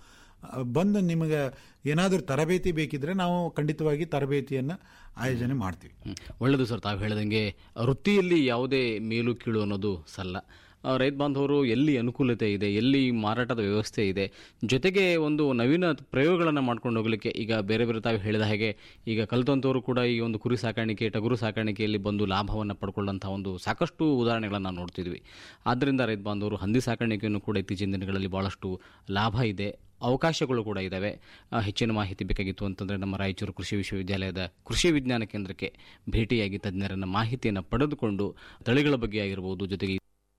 ಆ, ಬಂದು ನಿಮಗೆ ಏನಾದರೂ ತರಬೇತಿ ಬೇಕಿದ್ರೆ ನಾವು ಖಂಡಿತವಾಗಿ ತರಬೇತಿಯನ್ನು ಆಯೋಜನೆ ಮಾಡ್ತೀವಿ ಹ್ಮ್. ಒಳ್ಳೆಯದು ಸರ್ ತಾವು ಹೇಳಿದಂಗೆ ವೃತ್ತಿಯಲ್ಲಿ ಯಾವುದೇ ಮೇಲು ಕೀಳು ಅನ್ನೋದು ಸಲ್ಲ ಆ, ರೈತ ಬಾಂಧವರು ಎಲ್ಲಿ ಅನುಕೂಲತೆ ಇದೆ ಎಲ್ಲಿ ಮಾರಾಟದ ವ್ಯವಸ್ಥೆ ಇದೆ ಜೊತೆಗೆ ಒಂದು ನವೀನ ಪ್ರಯೋಗಗಳನ್ನು ಮಾಡ್ಕೊಂಡು ಹೋಗಲಿಕ್ಕೆ ಈಗ ಬೇರೆ ಬೇರೆ ತಾವು ಹೇಳಿದ ಹಾಗೆ ಈಗ ಕಲಿತಂಥವರು ಕೂಡ ಈ ಒಂದು ಕುರಿ ಸಾಕಾಣಿಕೆ ಟಗರು ಸಾಕಾಣಿಕೆಯಲ್ಲಿ ಬಂದು ಲಾಭವನ್ನು ಪಡ್ಕೊಳ್ಳೋಂಥ ಒಂದು ಸಾಕಷ್ಟು ಉದಾಹರಣೆಗಳನ್ನು ನಾವು ನೋಡ್ತಿದ್ವಿ ಆದ್ದರಿಂದ ರೈತ ಬಾಂಧವರು ಹಂದಿ ಸಾಕಾಣಿಕೆಯನ್ನು ಕೂಡ ಇತ್ತೀಚಿನ ದಿನಗಳಲ್ಲಿ ಭಾಳಷ್ಟು ಲಾಭ ಇದೆ ಅವಕಾಶಗಳು ಕೂಡ ಇದ್ದಾವೆ ಆ, ಹೆಚ್ಚಿನ ಮಾಹಿತಿ ಬೇಕಾಗಿತ್ತು ಅಂತಂದರೆ ನಮ್ಮ ರಾಯಚೂರು ಕೃಷಿ ವಿಶ್ವವಿದ್ಯಾಲಯದ ಕೃಷಿ ವಿಜ್ಞಾನ ಕೇಂದ್ರಕ್ಕೆ ಭೇಟಿಯಾಗಿ ತಜ್ಞರನ್ನು ಮಾಹಿತಿಯನ್ನು ಪಡೆದುಕೊಂಡು ತಳಿಗಳ ಬಗ್ಗೆ ಆಗಿರ್ಬೋದು ಜೊತೆಗೆ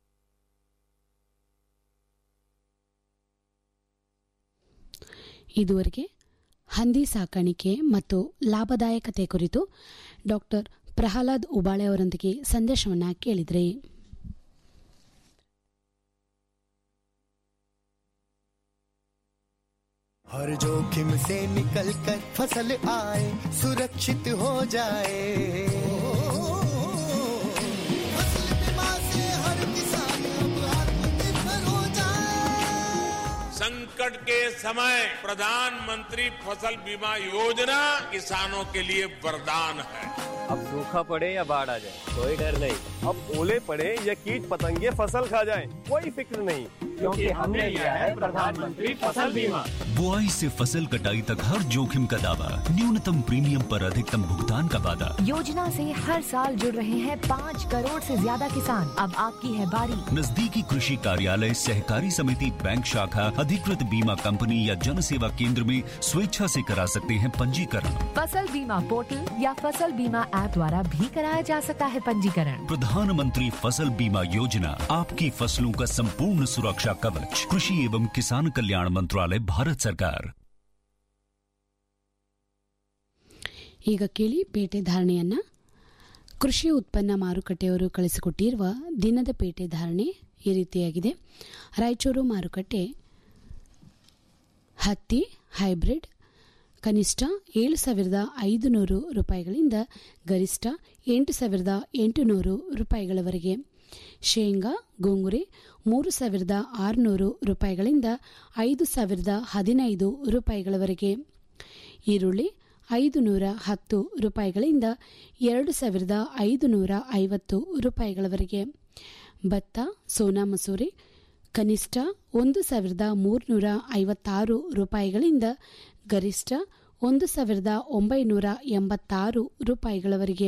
ಇದುವರೆಗೆ ಹಂದಿ ಸಾಕಾಣಿಕೆ ಮತ್ತು ಲಾಭದಾಯಕತೆ ಕುರಿತು ಡಾಕ್ಟರ್ ಪ್ರಹ್ಲಾದ್ ಉಬಾಳೆ ಅವರೊಂದಿಗೆ ಸಂದೇಶವನ್ನ ಕೇಳಿದ್ರಿ हर जोखिम से निकल कर फसल आए सुरक्षित हो जाए फसल बीमा से हर किसान अब आत्मनिर्भर हो जाए संकट के समय प्रधानमंत्री फसल बीमा योजना किसानों के लिए वरदान है अब सूखा पड़े या बाढ़ आ जाए कोई डर नहीं अब ओले पड़े या कीट पतंगे फसल खा जाए कोई फिक्र नहीं क्योंकि हमने लिया है प्रधानमंत्री फसल बीमा बुआई से फसल कटाई तक हर जोखिम का दावा न्यूनतम प्रीमियम पर अधिकतम भुगतान का वादा योजना से हर साल जुड़ रहे हैं पाँच करोड़ से ज्यादा किसान अब आपकी है बारी नजदीकी कृषि कार्यालय सहकारी समिति बैंक शाखा अधिकृत बीमा कंपनी या जन सेवा केंद्र में स्वेच्छा से करा सकते हैं पंजीकरण फसल बीमा पोर्टल या फसल बीमा ऐप द्वारा भी कराया जा सकता है पंजीकरण प्रधानमंत्री फसल बीमा योजना आपकी फसलों का संपूर्ण सुरक्षा कवच कृषि एवं किसान कल्याण मंत्रालय भारत सरकार ಈಗ ಕೇಳಿ ಪೇಟೆ ಧಾರಣೆಯನ್ನ ಕೃಷಿ ಉತ್ಪನ್ನ ಮಾರುಕಟ್ಟೆಯವರು ಕಳಿಸಿಕೊಟ್ಟಿರುವ ದಿನದ ಪೇಟೆ ಧಾರಣೆ ಈ ರೀತಿಯಾಗಿದೆ ರಾಯಚೂರು ಮಾರುಕಟ್ಟೆ ಹತ್ತಿ ಹೈಬ್ರಿಡ್ ಕನಿಷ್ಠ ಏಳು ಸಾವಿರದ ಐದು ನೂರು ರೂಪಾಯಿಗಳಿಂದ ಗರಿಷ್ಠ ಎಂಟು ಸಾವಿರದ ಎಂಟುನೂರು ರೂಪಾಯಿಗಳವರೆಗೆ ಶೇಂಗಾ ಗೋಂಗುರೆ ಮೂರು ಸಾವಿರದ ಆರುನೂರು ರೂಪಾಯಿಗಳಿಂದ ಐದು ಸಾವಿರದ ಹದಿನೈದು ರೂಪಾಯಿಗಳವರೆಗೆ ಈರುಳ್ಳಿ ಐದು ನೂರ ಹತ್ತು ರೂಪಾಯಿಗಳಿಂದ ಎರಡು ಸಾವಿರದ ಐದು ನೂರ ಐವತ್ತು ರೂಪಾಯಿಗಳವರೆಗೆ ಭತ್ತ ಸೋನಾ ಮಸೂರಿ ಕನಿಷ್ಠ ಒಂದು ಸಾವಿರದ ಮೂರುನೂರ ಐವತ್ತಾರು ರೂಪಾಯಿಗಳಿಂದ ಗರಿಷ್ಠ ಒಂದು ಸಾವಿರದ ಒಂಬೈನೂರ ಎಂಬತ್ತಾರು ರೂಪಾಯಿಗಳವರೆಗೆ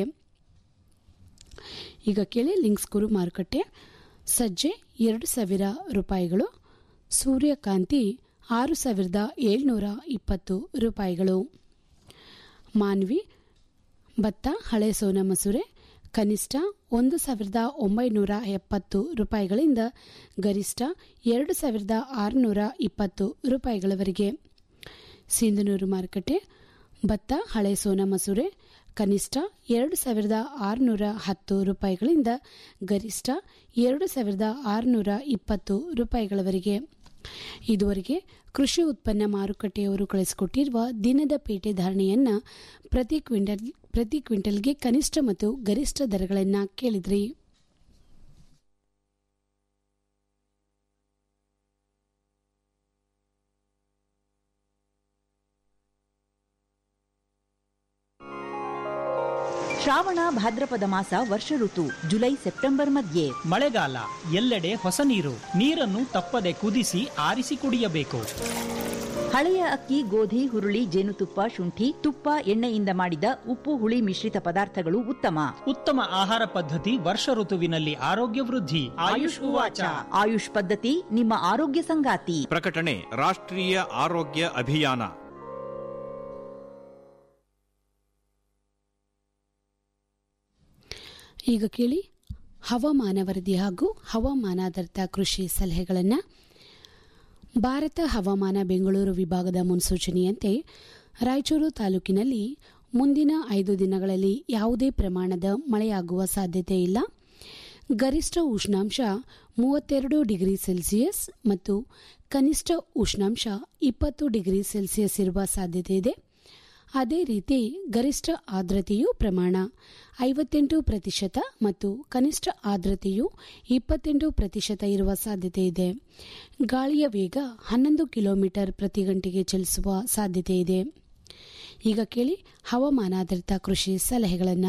ಈಗ ಕೇಳಿ ಲಿಂಕ್ಸ್ ಗುರು ಮಾರುಕಟ್ಟೆ ಸಜ್ಜೆ ಎರಡು ಸಾವಿರ ರೂಪಾಯಿಗಳು ಸೂರ್ಯಕಾಂತಿ ಆರು ಸಾವಿರದ ಏಳ್ನೂರ ಇಪ್ಪತ್ತು ರೂಪಾಯಿಗಳು ಮಾನ್ವಿ ಭತ್ತ ಹಳೆ ಸೋನಾ ಮಸೂರೆ ಕನಿಷ್ಠ ಒಂದು ಸಾವಿರದ ಒಂಬೈನೂರ ಎಪ್ಪತ್ತು ರೂಪಾಯಿಗಳಿಂದ ಗರಿಷ್ಠ ಎರಡು ಸಾವಿರದ ಆರುನೂರ ಇಪ್ಪತ್ತು ರೂಪಾಯಿಗಳವರೆಗೆ ಸಿಂಧನೂರು ಮಾರುಕಟ್ಟೆ ಭತ್ತ ಹಳೆ ಸೋನಾ ಮಸೂರೆ ಕನಿಷ್ಠ ಎರಡು ಸಾವಿರದ ಆರುನೂರ ಹತ್ತು ರೂಪಾಯಿಗಳಿಂದ ಗರಿಷ್ಠ ಎರಡು ಸಾವಿರದ ಆರುನೂರ ಇಪ್ಪತ್ತು ರೂಪಾಯಿಗಳವರೆಗೆ ಇದುವರೆಗೆ ಕೃಷಿ ಉತ್ಪನ್ನ ಮಾರುಕಟ್ಟೆಯವರು ಕಳಿಸಿಕೊಟ್ಟಿರುವ ದಿನದ ಪೇಟೆ ಧಾರಣೆಯನ್ನ ಪ್ರತಿ ಕ್ವಿಂಟಲ್ ಪ್ರತಿ ಕ್ವಿಂಟಲ್ಗೆ ಕನಿಷ್ಠ ಮತ್ತು ಗರಿಷ್ಠ ದರಗಳನ್ನು ಕೇಳಿದ್ರಿ ಶ್ರಾವಣ ಭಾದ್ರಪದ ಮಾಸ ವರ್ಷ ಋತು ಜುಲೈ ಸೆಪ್ಟೆಂಬರ್ ಮಧ್ಯೆ ಮಳೆಗಾಲ ಎಲ್ಲೆಡೆ ಹೊಸ ನೀರು ನೀರನ್ನು ತಪ್ಪದೆ ಕುದಿಸಿ ಆರಿಸಿ ಕುಡಿಯಬೇಕು ಹಳೆಯ ಅಕ್ಕಿ ಗೋಧಿ ಹುರುಳಿ ಜೇನುತುಪ್ಪ ಶುಂಠಿ ತುಪ್ಪ ಎಣ್ಣೆಯಿಂದ ಮಾಡಿದ ಉಪ್ಪು ಹುಳಿ ಮಿಶ್ರಿತ ಪದಾರ್ಥಗಳು ಉತ್ತಮ ಉತ್ತಮ ಆಹಾರ ಪದ್ಧತಿ ವರ್ಷ ಋತುವಿನಲ್ಲಿ ಆರೋಗ್ಯ ವೃದ್ಧಿ ಆಯುಷ್ ಉವಾಚ ಆಯುಷ್ ಪದ್ಧತಿ ನಿಮ್ಮ ಆರೋಗ್ಯ ಸಂಗಾತಿ ಪ್ರಕಟಣೆ ರಾಷ್ಟ್ರೀಯ ಆರೋಗ್ಯ ಅಭಿಯಾನ ಈಗ ಕೇಳಿ ಹವಾಮಾನ ವರದಿ ಹಾಗೂ ಹವಾಮಾನಾಧಾರಿತ ಕೃಷಿ ಸಲಹೆಗಳನ್ನು ಭಾರತ ಹವಾಮಾನ ಬೆಂಗಳೂರು ವಿಭಾಗದ ಮುನ್ಸೂಚನೆಯಂತೆ ರಾಯಚೂರು ತಾಲೂಕಿನಲ್ಲಿ ಮುಂದಿನ ಐದು ದಿನಗಳಲ್ಲಿ ಯಾವುದೇ ಪ್ರಮಾಣದ ಮಳೆಯಾಗುವ ಸಾಧ್ಯತೆ ಇಲ್ಲ ಗರಿಷ್ಠ ಉಷ್ಣಾಂಶ ಮೂವತ್ತೆರಡು ಡಿಗ್ರಿ ಸೆಲ್ಸಿಯಸ್ ಮತ್ತು ಕನಿಷ್ಠ ಉಷ್ಣಾಂಶ ಇಪ್ಪತ್ತು ಡಿಗ್ರಿ ಸೆಲ್ಸಿಯಸ್ ಇರುವ ಸಾಧ್ಯತೆ ಇದೆ ಅದೇ ರೀತಿ ಗರಿಷ್ಠ ಆರ್ದ್ರತೆಯು ಪ್ರಮಾಣ ಐವತ್ತೆಂಟು ಪ್ರತಿಶತ ಮತ್ತು ಕನಿಷ್ಠ ಆರ್ದ್ರತೆಯು ಇಪ್ಪತ್ತೆಂಟು ಪ್ರತಿಶತ ಇರುವ ಸಾಧ್ಯತೆ ಇದೆ ಗಾಳಿಯ ವೇಗ ಹನ್ನೊಂದು ಕಿಲೋಮೀಟರ್ ಪ್ರತಿ ಗಂಟೆಗೆ ಚಲಿಸುವ ಸಾಧ್ಯತೆ ಇದೆ ಈಗ ಕೇಳಿ ಹವಾಮಾನಾಧಾರಿತ ಕೃಷಿ ಸಲಹೆಗಳನ್ನು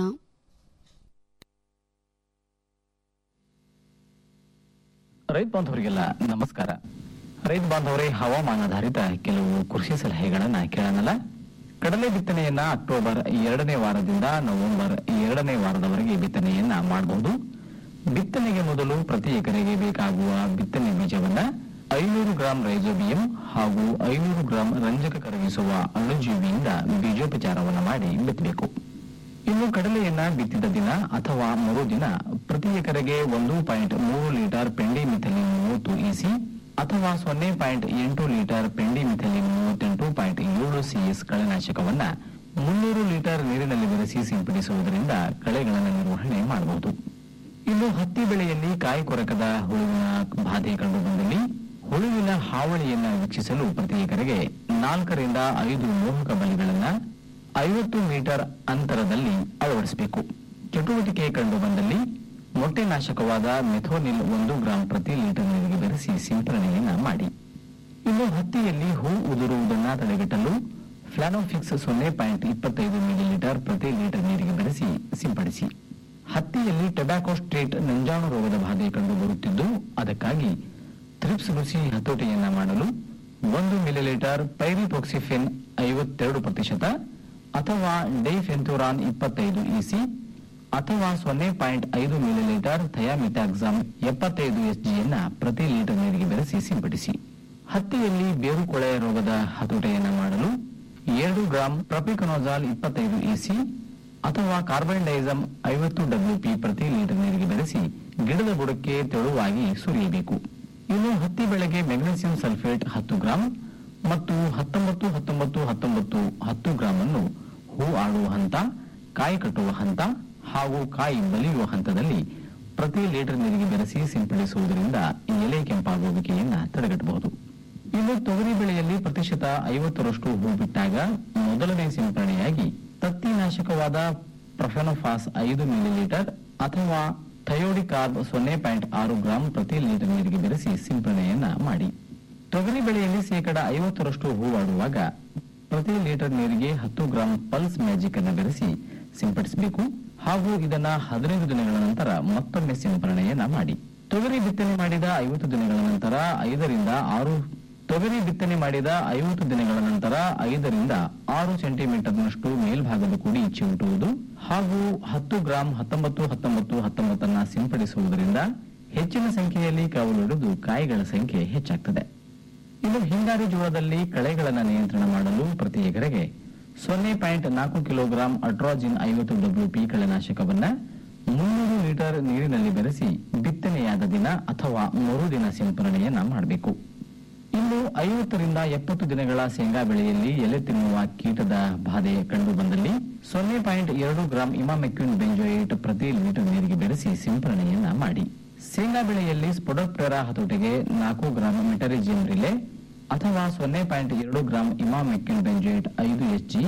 ರೈತ ಬಾಂಧವರಿಗೆಲ್ಲ ನಮಸ್ಕಾರ ರೈತ ಬಾಂಧವರೇ ಹವಾಮಾನಾಧಾರಿತ ಕೆಲವು ಕೃಷಿ ಸಲಹೆಗಳನ್ನ ಕೇಳೋಣಲ್ಲ ಕಡಲೆ ಬಿತ್ತನೆಯನ್ನ ಅಕ್ಟೋಬರ್ ಎರಡನೇ ವಾರದಿಂದ ನವೆಂಬರ್ ಎರಡನೇ ವಾರದವರೆಗೆ ಬಿತ್ತನೆಯನ್ನ ಮಾಡಬಹುದು ಬಿತ್ತನೆಗೆ ಮೊದಲು ಪ್ರತಿ ಎಕರೆಗೆ ಬೇಕಾಗುವ ಬಿತ್ತನೆ ಬೀಜವನ್ನ ಐನೂರು ಗ್ರಾಂ ರೈಜೋಬಿಯಂ ಹಾಗೂ ಐನೂರು ಗ್ರಾಂ ರಂಜಕ ಕರಗಿಸುವ ಅಣುಜೀವಿಯಿಂದ ಬೀಜೋಪಚಾರವನ್ನ ಮಾಡಿ ಬಿತ್ತಬೇಕು ಇನ್ನು ಕಡಲೆಯನ್ನ ಬಿತ್ತಿದ ದಿನ ಅಥವಾ ಮರುದಿನ ಪ್ರತಿ ಎಕರೆಗೆ ಒಂದು ಪಾಯಿಂಟ್ ಮೂರು ಲೀಟರ್ ಪೆಂಡಿ ಮಿಥಲಿನ್ ಮೂವತ್ತು ಇಸಿ ಅಥವಾ ಸೊನ್ನೆ ಪಾಯಿಂಟ್ ಎಂಟು ಲೀಟರ್ ಪೆಂಡಿ ಮಿಥಲಿನ್ ಮೂವತ್ತೆಂಟು ಪಾಯಿಂಟ್ ಏಳು ಸಿಎಸ್ ಕಳೆನಾಶಕವನ್ನ ಮುನ್ನೂರು ಲೀಟರ್ ನೀರಿನಲ್ಲಿ ಬೆರೆಸಿ ಸಿಂಪಡಿಸುವುದರಿಂದ ಕಳೆಗಳನ್ನು ನಿರ್ವಹಣೆ ಮಾಡಬಹುದು ಇನ್ನು ಹತ್ತಿ ಬೆಳೆಯಲ್ಲಿ ಕಾಯಿ ಕೊರಕದ ಹುಳುವಿನ ಬಾಧೆ ಕಂಡು ಬಂದಲ್ಲಿ ಹುಳುವಿನ ಹಾವಳಿಯನ್ನ ವೀಕ್ಷಿಸಲು ಪ್ರತಿ ಎಕರೆಗೆ ನಾಲ್ಕರಿಂದ ಐದು ಮೋಹಕ ಬಲಿಗಳನ್ನ ಐವತ್ತು ಮೀಟರ್ ಅಂತರದಲ್ಲಿ ಅಳವಡಿಸಬೇಕು ಚಟುವಟಿಕೆ ಕಂಡು ಬಂದಲ್ಲಿ ಮೊಟ್ಟೆ ನಾಶಕವಾದ ಮೆಥೋನಿಲ್ ಒಂದು ಗ್ರಾಂ ಪ್ರತಿ ಲೀಟರ್ ನೀರಿಗೆ ಬೆರೆಸಿ ಸಿಂಪರಣೆಯನ್ನ ಮಾಡಿ ಇನ್ನು ಹತ್ತಿಯಲ್ಲಿ ಹೂ ಉದುರುವುದನ್ನ ತಡೆಗಟ್ಟಲು ಫ್ಲಾನೋಫಿಕ್ಸ್ ಸೊನ್ನೆ ಪಾಯಿಂಟ್ ಇಪ್ಪತ್ತೈದು ಮಿಲಿಲೀಟರ್ ಪ್ರತಿ ಲೀಟರ್ ನೀರಿಗೆ ಬೆರೆಸಿ ಸಿಂಪಡಿಸಿ ಹತ್ತಿಯಲ್ಲಿ ಟೊಬ್ಯಾಕೋ ಸ್ಟ್ರೇಟ್ ನಂಜಾಣು ರೋಗದ ಬಾಧೆ ಕಂಡು ಬರುತ್ತಿದ್ದು ಅದಕ್ಕಾಗಿ ಥ್ರಿಪ್ಸ್ ರುಚಿ ಹತೋಟಿಯನ್ನ ಮಾಡಲು ಒಂದು ಮಿಲಿಲೀಟರ್ ಪೈರಿಪೊಕ್ಸಿಫೆನ್ ಐವತ್ತೆರಡು ಪ್ರತಿಶತ ಅಥವಾ ಡೈಫೆಂಥುರಾನ್ ಇಪ್ಪತ್ತೈದು ಇಸಿ ಅಥವಾ ಸೊನ್ನೆ ಪಾಯಿಂಟ್ ಐದು ಮಿಲಿಲೀಟರ್ ಥಯಾಮಿಥಾಕ್ಸಾಮ್ ಎಪ್ಪತ್ತೈದು ಎಸ್ಜಿಯನ್ನ ಪ್ರತಿ ಲೀಟರ್ ನೀರಿಗೆ ಬೆರೆಸಿ ಸಿಂಪಡಿಸಿ ಹತ್ತಿಯಲ್ಲಿ ಬೇರುಕೊಳೆ ರೋಗದ ಹತೋಟಿಯನ್ನ ಮಾಡಲು ಎರಡು ಗ್ರಾಂ ಪ್ರಪಿಕನೋಜಾಲ್ ಇಪ್ಪತ್ತೈದು ಇಸಿ ಅಥವಾ ಕಾರ್ಬನ್ ಡೈಸಮ್ ಐವತ್ತು ಡಬ್ಲ್ಯೂಪಿ ಪ್ರತಿ ಲೀಟರ್ ನೀರಿಗೆ ಬೆರೆಸಿ ಗಿಡದ ಬುಡಕ್ಕೆ ತೆಳುವಾಗಿ ಸುರಿಯಬೇಕು ಇನ್ನು ಹತ್ತಿ ಬೆಳೆಗೆ ಮೆಗ್ನೀಸಿಯಂ ಸಲ್ಫೇಟ್ ಹತ್ತು ಗ್ರಾಂ ಮತ್ತು ಹತ್ತೊಂಬತ್ತು ಹತ್ತೊಂಬತ್ತು ಹತ್ತೊಂಬತ್ತು ಹತ್ತು ಗ್ರಾಂ ಅನ್ನು ಹೂ ಆಡುವ ಹಂತ ಕಾಯಿ ಕಟ್ಟುವ ಹಂತ ಹಾಗೂ ಕಾಯಿ ಬಲಿಯುವ ಹಂತದಲ್ಲಿ ಪ್ರತಿ ಲೀಟರ್ ನೀರಿಗೆ ಬೆರೆಸಿ ಸಿಂಪಡಿಸುವುದರಿಂದ ಎಲೆ ಕೆಂಪಾಗುವಿಕೆಯನ್ನ ತಡೆಗಟ್ಟಬಹುದು ಇನ್ನು ತೊಗರಿ ಬೆಳೆಯಲ್ಲಿ ಪ್ರತಿಶತ ಐವತ್ತರಷ್ಟು ಹೂ ಬಿಟ್ಟಾಗ ಮೊದಲನೇ ಸಿಂಪರಣೆಯಾಗಿ ತತ್ತಿನಾಶಕವಾದ ಪ್ರೊಫೆನೋಫಾಸ್ ಐದು ಮಿಲಿಲೀಟರ್ ಅಥವಾ ಥಯೋಡಿಕಾರ್ಬ್ ಸೊನ್ನೆ ಪಾಯಿಂಟ್ ಆರು ಗ್ರಾಂ ಪ್ರತಿ ಲೀಟರ್ ನೀರಿಗೆ ಬೆರೆಸಿ ಸಿಂಪರಣೆಯನ್ನ ಮಾಡಿ ತೊಗರಿ ಬೆಳೆಯಲ್ಲಿ ಶೇಕಡ ಐವತ್ತರಷ್ಟು ಹೂವಾಡುವಾಗ ಪ್ರತಿ ಲೀಟರ್ ನೀರಿಗೆ ಹತ್ತು ಗ್ರಾಂ ಪಲ್ಸ್ ಮ್ಯಾಜಿಕ್ ಅನ್ನು ಬೆರೆಸಿ ಸಿಂಪಡಿಸಬೇಕು ಹಾಗೂ ಇದನ್ನ ಹದಿನೈದು ದಿನಗಳ ನಂತರ ಮತ್ತೊಮ್ಮೆ ಸಿಂಪರಣೆಯನ್ನ ಮಾಡಿ ತೊಗರಿ ಬಿತ್ತನೆ ಮಾಡಿದ ಐವತ್ತು ದಿನಗಳ ನಂತರ ಐದರಿಂದ ಆರು ತೊಗರಿ ಬಿತ್ತನೆ ಮಾಡಿದ ಐವತ್ತು ದಿನಗಳ ನಂತರ ಐದರಿಂದ ಆರು ಸೆಂಟಿಮೀಟರ್ನಷ್ಟು ಮೇಲ್ಭಾಗದ ಕುಡಿ ಚಿವುಟುವುದು ಹಾಗೂ ಹತ್ತು ಗ್ರಾಂ ಹತ್ತೊಂಬತ್ತು ಹತ್ತೊಂಬತ್ತು ಹತ್ತೊಂಬತ್ತನ್ನ ಸಿಂಪಡಿಸುವುದರಿಂದ ಹೆಚ್ಚಿನ ಸಂಖ್ಯೆಯಲ್ಲಿ ಕವಲೊಡೆದು ಕಾಯಿಗಳ ಸಂಖ್ಯೆ ಹೆಚ್ಚಾಗ್ತದೆ ಇನ್ನು ಹಿಂಗಾರಿ ಜೋಳದಲ್ಲಿ ಕಳೆಗಳನ್ನು ನಿಯಂತ್ರಣ ಮಾಡಲು ಪ್ರತಿ ಎಕರೆಗೆ ಸೊನ್ನೆ ಪಾಯಿಂಟ್ ನಾಲ್ಕು ಕಿಲೋಗ್ರಾಂ ಅಟ್ರಾಜಿನ್ ಐವತ್ತು ಡಬ್ಲ್ಯೂಪಿ ಕಳೆನಾಶಕವನ್ನ ಮುನ್ನೂರು ಲೀಟರ್ ನೀರಿನಲ್ಲಿ ಬೆರೆಸಿ ಬಿತ್ತನೆಯಾದ ದಿನ ಅಥವಾ ಮರುದಿನ ಸಿಂಪರಣೆಯನ್ನ ಮಾಡಬೇಕು ಇನ್ನು ಐವತ್ತರಿಂದ ಎಪ್ಪತ್ತು ದಿನಗಳ ಶೇಂಗಾ ಬೆಳೆಯಲ್ಲಿ ಎಲೆ ತಿನ್ನುವ ಕೀಟದ ಬಾಧೆ ಕಂಡು ಬಂದಲ್ಲಿ ಸೊನ್ನೆ ಪಾಯಿಂಟ್ ಎರಡು ಗ್ರಾಂ ಇಮಾಮೆಕ್ವಿನ್ ಬೆಂಜೋಯೇಟ್ ಪ್ರತಿ ಲೀಟರ್ ನೀರಿಗೆ ಬೆರೆಸಿ ಸಿಂಪರಣೆಯನ್ನ ಮಾಡಿ ಶೇಂಗಾ ಬೆಳೆಯಲ್ಲಿ ಸ್ಪೊಡೋಪ್ಟೆರಾ ಹತೋಟಿಗೆ ನಾಲ್ಕು ಗ್ರಾಂ ಮೆಟರಿಜಿಯಂ ರಿಲೆ ಅಥವಾ ಸೊನ್ನೆ ಪಾಯಿಂಟ್ ಎರಡು ಗ್ರಾಂ ಇಮಾಮೆಕ್ವಿನ್ ಬೆಂಜೋಯೇಟ್ ಐದು ಎಚ್ಜಿ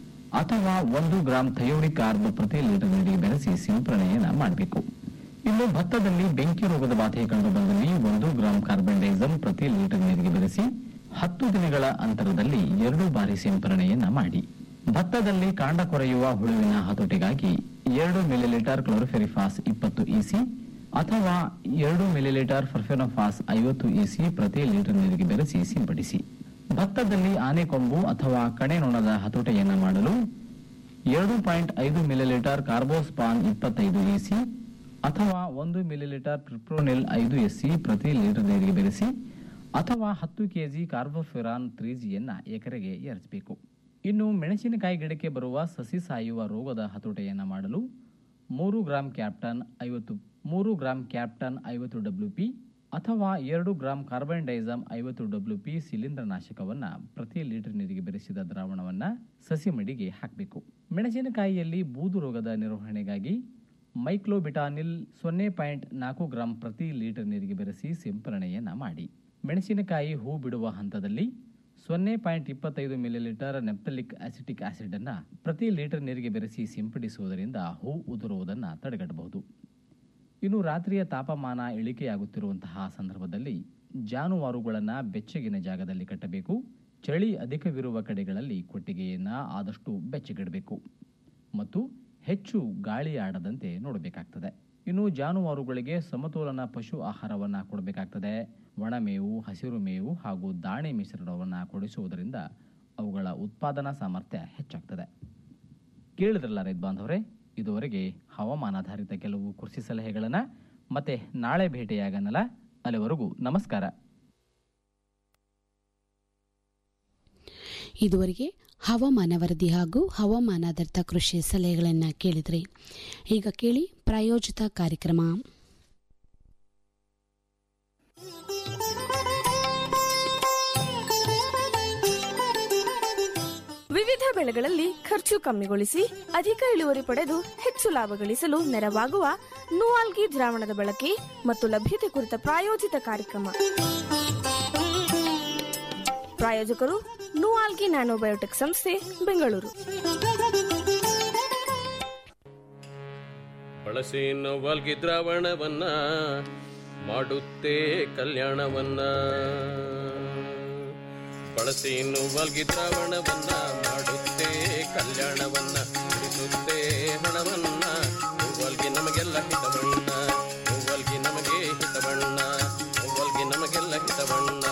ಅಥವಾ ಒಂದು ಗ್ರಾಂ ಥಯೋಡಿಕ್ ಕಾರ್ಬ್ ಪ್ರತಿ ಲೀಟರ್ ನೀರಿಗೆ ಬೆರೆಸಿ ಸಿಂಪರಣೆಯನ್ನ ಮಾಡಬೇಕು ಇನ್ನು ಭತ್ತದಲ್ಲಿ ಬೆಂಕಿ ರೋಗದ ಬಾಧೆ ಕಂಡು ಬಂದಲ್ಲಿ ಒಂದು ಗ್ರಾಂ ಕಾರ್ಬನ್ ಡೈಸಮ್ ಪ್ರತಿ ಲೀಟರ್ ನೀರಿಗೆ ಬೆರೆಸಿ ಹತ್ತು ದಿನಗಳ ಅಂತರದಲ್ಲಿ ಎರಡು ಬಾರಿ ಸಿಂಪರಣೆಯನ್ನ ಮಾಡಿ ಭತ್ತದಲ್ಲಿ ಕಾಂಡ ಕೊರೆಯುವ ಹುಳುವಿನ ಹತೋಟಿಗಾಗಿ ಎರಡು ಮಿಲಿಲೀಟರ್ ಕ್ಲೋರೋಫೆರಿಫಾಸ್ ಇಪ್ಪತ್ತು ಇಸಿ ಅಥವಾ ಎರಡು ಮಿಲಿಲೀಟರ್ ಫರ್ಫೆನೋಫಾಸ್ ಐವತ್ತು ಇಸಿ ಪ್ರತಿ ಲೀಟರ್ ನೀರಿಗೆ ಬೆರೆಸಿ ಸಿಂಪಡಿಸಿ ಭತ್ತದಲ್ಲಿ ಆನೆಕೊಂಬು ಅಥವಾ ಕಣೆ ನೊಣದ ಹತೋಟಿಯನ್ನ ಮಾಡಲು ಎರಡು ಪಾಯಿಂಟ್ ಐದು ಮಿಲಿಲೀಟರ್ ಕಾರ್ಬೋಸ್ಪಾನ್ ಇಪ್ಪತ್ತೈದು ಇಸಿ ಅಥವಾ ಒಂದು ಮಿಲಿಲೀಟರ್ ಪ್ರಿಪ್ರೋನಿಲ್ ಐದು ಎಸ್ಸಿ ಪ್ರತಿ ಲೀಟರ್ ನೀರಿಗೆ ಬೆರೆಸಿ ಅಥವಾ ಹತ್ತು ಕೆಜಿ ಕಾರ್ಬೋಫೆರಾನ್ ತ್ರೀ ಜಿಯನ್ನ ಎಕರೆಗೆ ಎರಚಬೇಕು ಇನ್ನು ಮೆಣಸಿನಕಾಯಿ ಗಿಡಕ್ಕೆ ಬರುವ ಸಸಿ ಸಾಯುವ ರೋಗದ ಹತೋಟಿಯನ್ನ ಮಾಡಲು ಮೂರು ಗ್ರಾಂ ಕ್ಯಾಪ್ಟನ್ ಐವತ್ತು ಮೂರು ಗ್ರಾಂ ಕ್ಯಾಪ್ಟನ್ ಐವತ್ತು ಡಬ್ಲ್ಯೂ ಪಿ ಅಥವಾ ಎರಡು ಗ್ರಾಂ ಕಾರ್ಬನ್ ಡೈಸಮ್ ಐವತ್ತು ಡಬ್ಲ್ಯೂ ಪಿ ಶಿಲೀಂಧ್ರ ನಾಶಕವನ್ನ ಪ್ರತಿ ಲೀಟರ್ ನೀರಿಗೆ ಬೆರೆಸಿದ ದ್ರಾವಣವನ್ನ ಸಸಿ ಮಡಿಗೆ ಹಾಕಬೇಕು ಮೆಣಸಿನಕಾಯಿಯಲ್ಲಿ ಬೂದು ರೋಗದ ನಿರ್ವಹಣೆಗಾಗಿ ಮೈಕ್ಲೋಬಿಟಾನಿಲ್ ಸೊನ್ನೆ ಪಾಯಿಂಟ್ ನಾಲ್ಕು ಗ್ರಾಂ ಪ್ರತಿ ಲೀಟರ್ ನೀರಿಗೆ ಬೆರೆಸಿ ಸಿಂಪರಣೆಯನ್ನ ಮಾಡಿ ಮೆಣಸಿನಕಾಯಿ ಹೂ ಬಿಡುವ ಹಂತದಲ್ಲಿ ಸೊನ್ನೆ ಪಾಯಿಂಟ್ ಇಪ್ಪತ್ತೈದು ಮಿಲಿಲೀಟರ್ ನೆಪ್ತಲಿಕ್ ಅಸಿಟಿಕ್ ಆಸಿಡನ್ನು ಪ್ರತಿ ಲೀಟರ್ ನೀರಿಗೆ ಬೆರೆಸಿ ಸಿಂಪಡಿಸುವುದರಿಂದ ಹೂ ಉದುರುವುದನ್ನು ತಡೆಗಟ್ಟಬಹುದು ಇನ್ನು ರಾತ್ರಿಯ ತಾಪಮಾನ ಇಳಿಕೆಯಾಗುತ್ತಿರುವಂತಹ ಸಂದರ್ಭದಲ್ಲಿ ಜಾನುವಾರುಗಳನ್ನು ಬೆಚ್ಚಗಿನ ಜಾಗದಲ್ಲಿ ಕಟ್ಟಬೇಕು ಚಳಿ ಅಧಿಕವಿರುವ ಕಡೆಗಳಲ್ಲಿ ಕೊಟ್ಟಿಗೆಯನ್ನು ಆದಷ್ಟು ಬೆಚ್ಚಗಿಡಬೇಕು ಮತ್ತು ಹೆಚ್ಚು ಗಾಳಿ ಆಡದಂತೆ ನೋಡಬೇಕಾಗ್ತದೆ ಇನ್ನು ಜಾನುವಾರುಗಳಿಗೆ ಸಮತೋಲನ ಪಶು ಆಹಾರವನ್ನು ಕೊಡಬೇಕಾಗ್ತದೆ ಒಣಮೇವು ಹಸಿರು ಮೇವು ಹಾಗೂ ದಾಣೆ ಮಿಶ್ರಣವನ್ನು ಕೊಡಿಸುವುದರಿಂದ ಅವುಗಳ ಉತ್ಪಾದನಾ ಸಾಮರ್ಥ್ಯ ಹೆಚ್ಚಾಗ್ತದೆ ಕೇಳಿದ್ರಲ್ಲ ರೈತ ಬಾಂಧವರೇ ಇದುವರೆಗೆ ಹವಾಮಾನಾಧಾರಿತ ಕೆಲವು ಕೃಷಿ ಸಲಹೆಗಳನ್ನು ಮತ್ತೆ ನಾಳೆ ಭೇಟಿಯಾಗನಲ್ಲ ಅಲ್ಲಿವರೆಗೂ ನಮಸ್ಕಾರ ಇದುವರೆಗೆ ಹವಾಮಾನ ವರದಿ ಹಾಗೂ ಹವಾಮಾನಾಧಾರಿತ ಕೃಷಿ ಸಲಹೆಗಳನ್ನು ಕೇಳಿದ್ರಿ ಈಗ ಕೇಳಿ ಪ್ರಾಯೋಜಿತ ಕಾರ್ಯಕ್ರಮ ವಿವಿಧ ಬೆಳೆಗಳಲ್ಲಿ ಖರ್ಚು ಕಮ್ಮಿಗೊಳಿಸಿ ಅಧಿಕ ಇಳುವರಿ ಪಡೆದು ಹೆಚ್ಚು ಲಾಭ ಗಳಿಸಲು ನೆರವಾಗುವ ನೂವಾಲ್ಗಿ ದ್ರಾವಣದ ಬಳಕೆ ಮತ್ತು ಲಭ್ಯತೆ ಕುರಿತ ಪ್ರಾಯೋಜಿತ ಕಾರ್ಯಕ್ರಮ ಪ್ರಾಯೋಜಕರು ನೂವಾಲ್ಗಿ ನ್ಯಾನೋಬಯೋಟೆಕ್ ಸಂಸ್ಥೆ ಬೆಂಗಳೂರು ಬಳಸೇನು ವಾಲ್ಗಿ ದ್ರಾವಣವನ್ನ ಮಾಡುತ್ತೇ ಕಲ್ಯಾಣವನ್ನ ಬಳಸೇನು ವಾಲ್ಗಿ ದ್ರಾವಣವನ್ನ ಮಾಡುತ್ತೇ ಕಲ್ಯಾಣವನ್ನ ಉಳಿಸುತ್ತೇ ಹಣವನ್ನ ಹೂವಲ್ಗಿ ನಮಗೆಲ್ಲ ಹಿತವಣ್ಣ ಹೂವಲ್ಗಿ ನಮಗೆ ಹಿತವಣ್ಣ ಹೂವಲ್ಗಿ ನಮಗೆಲ್ಲ ಹಿತವಣ್ಣ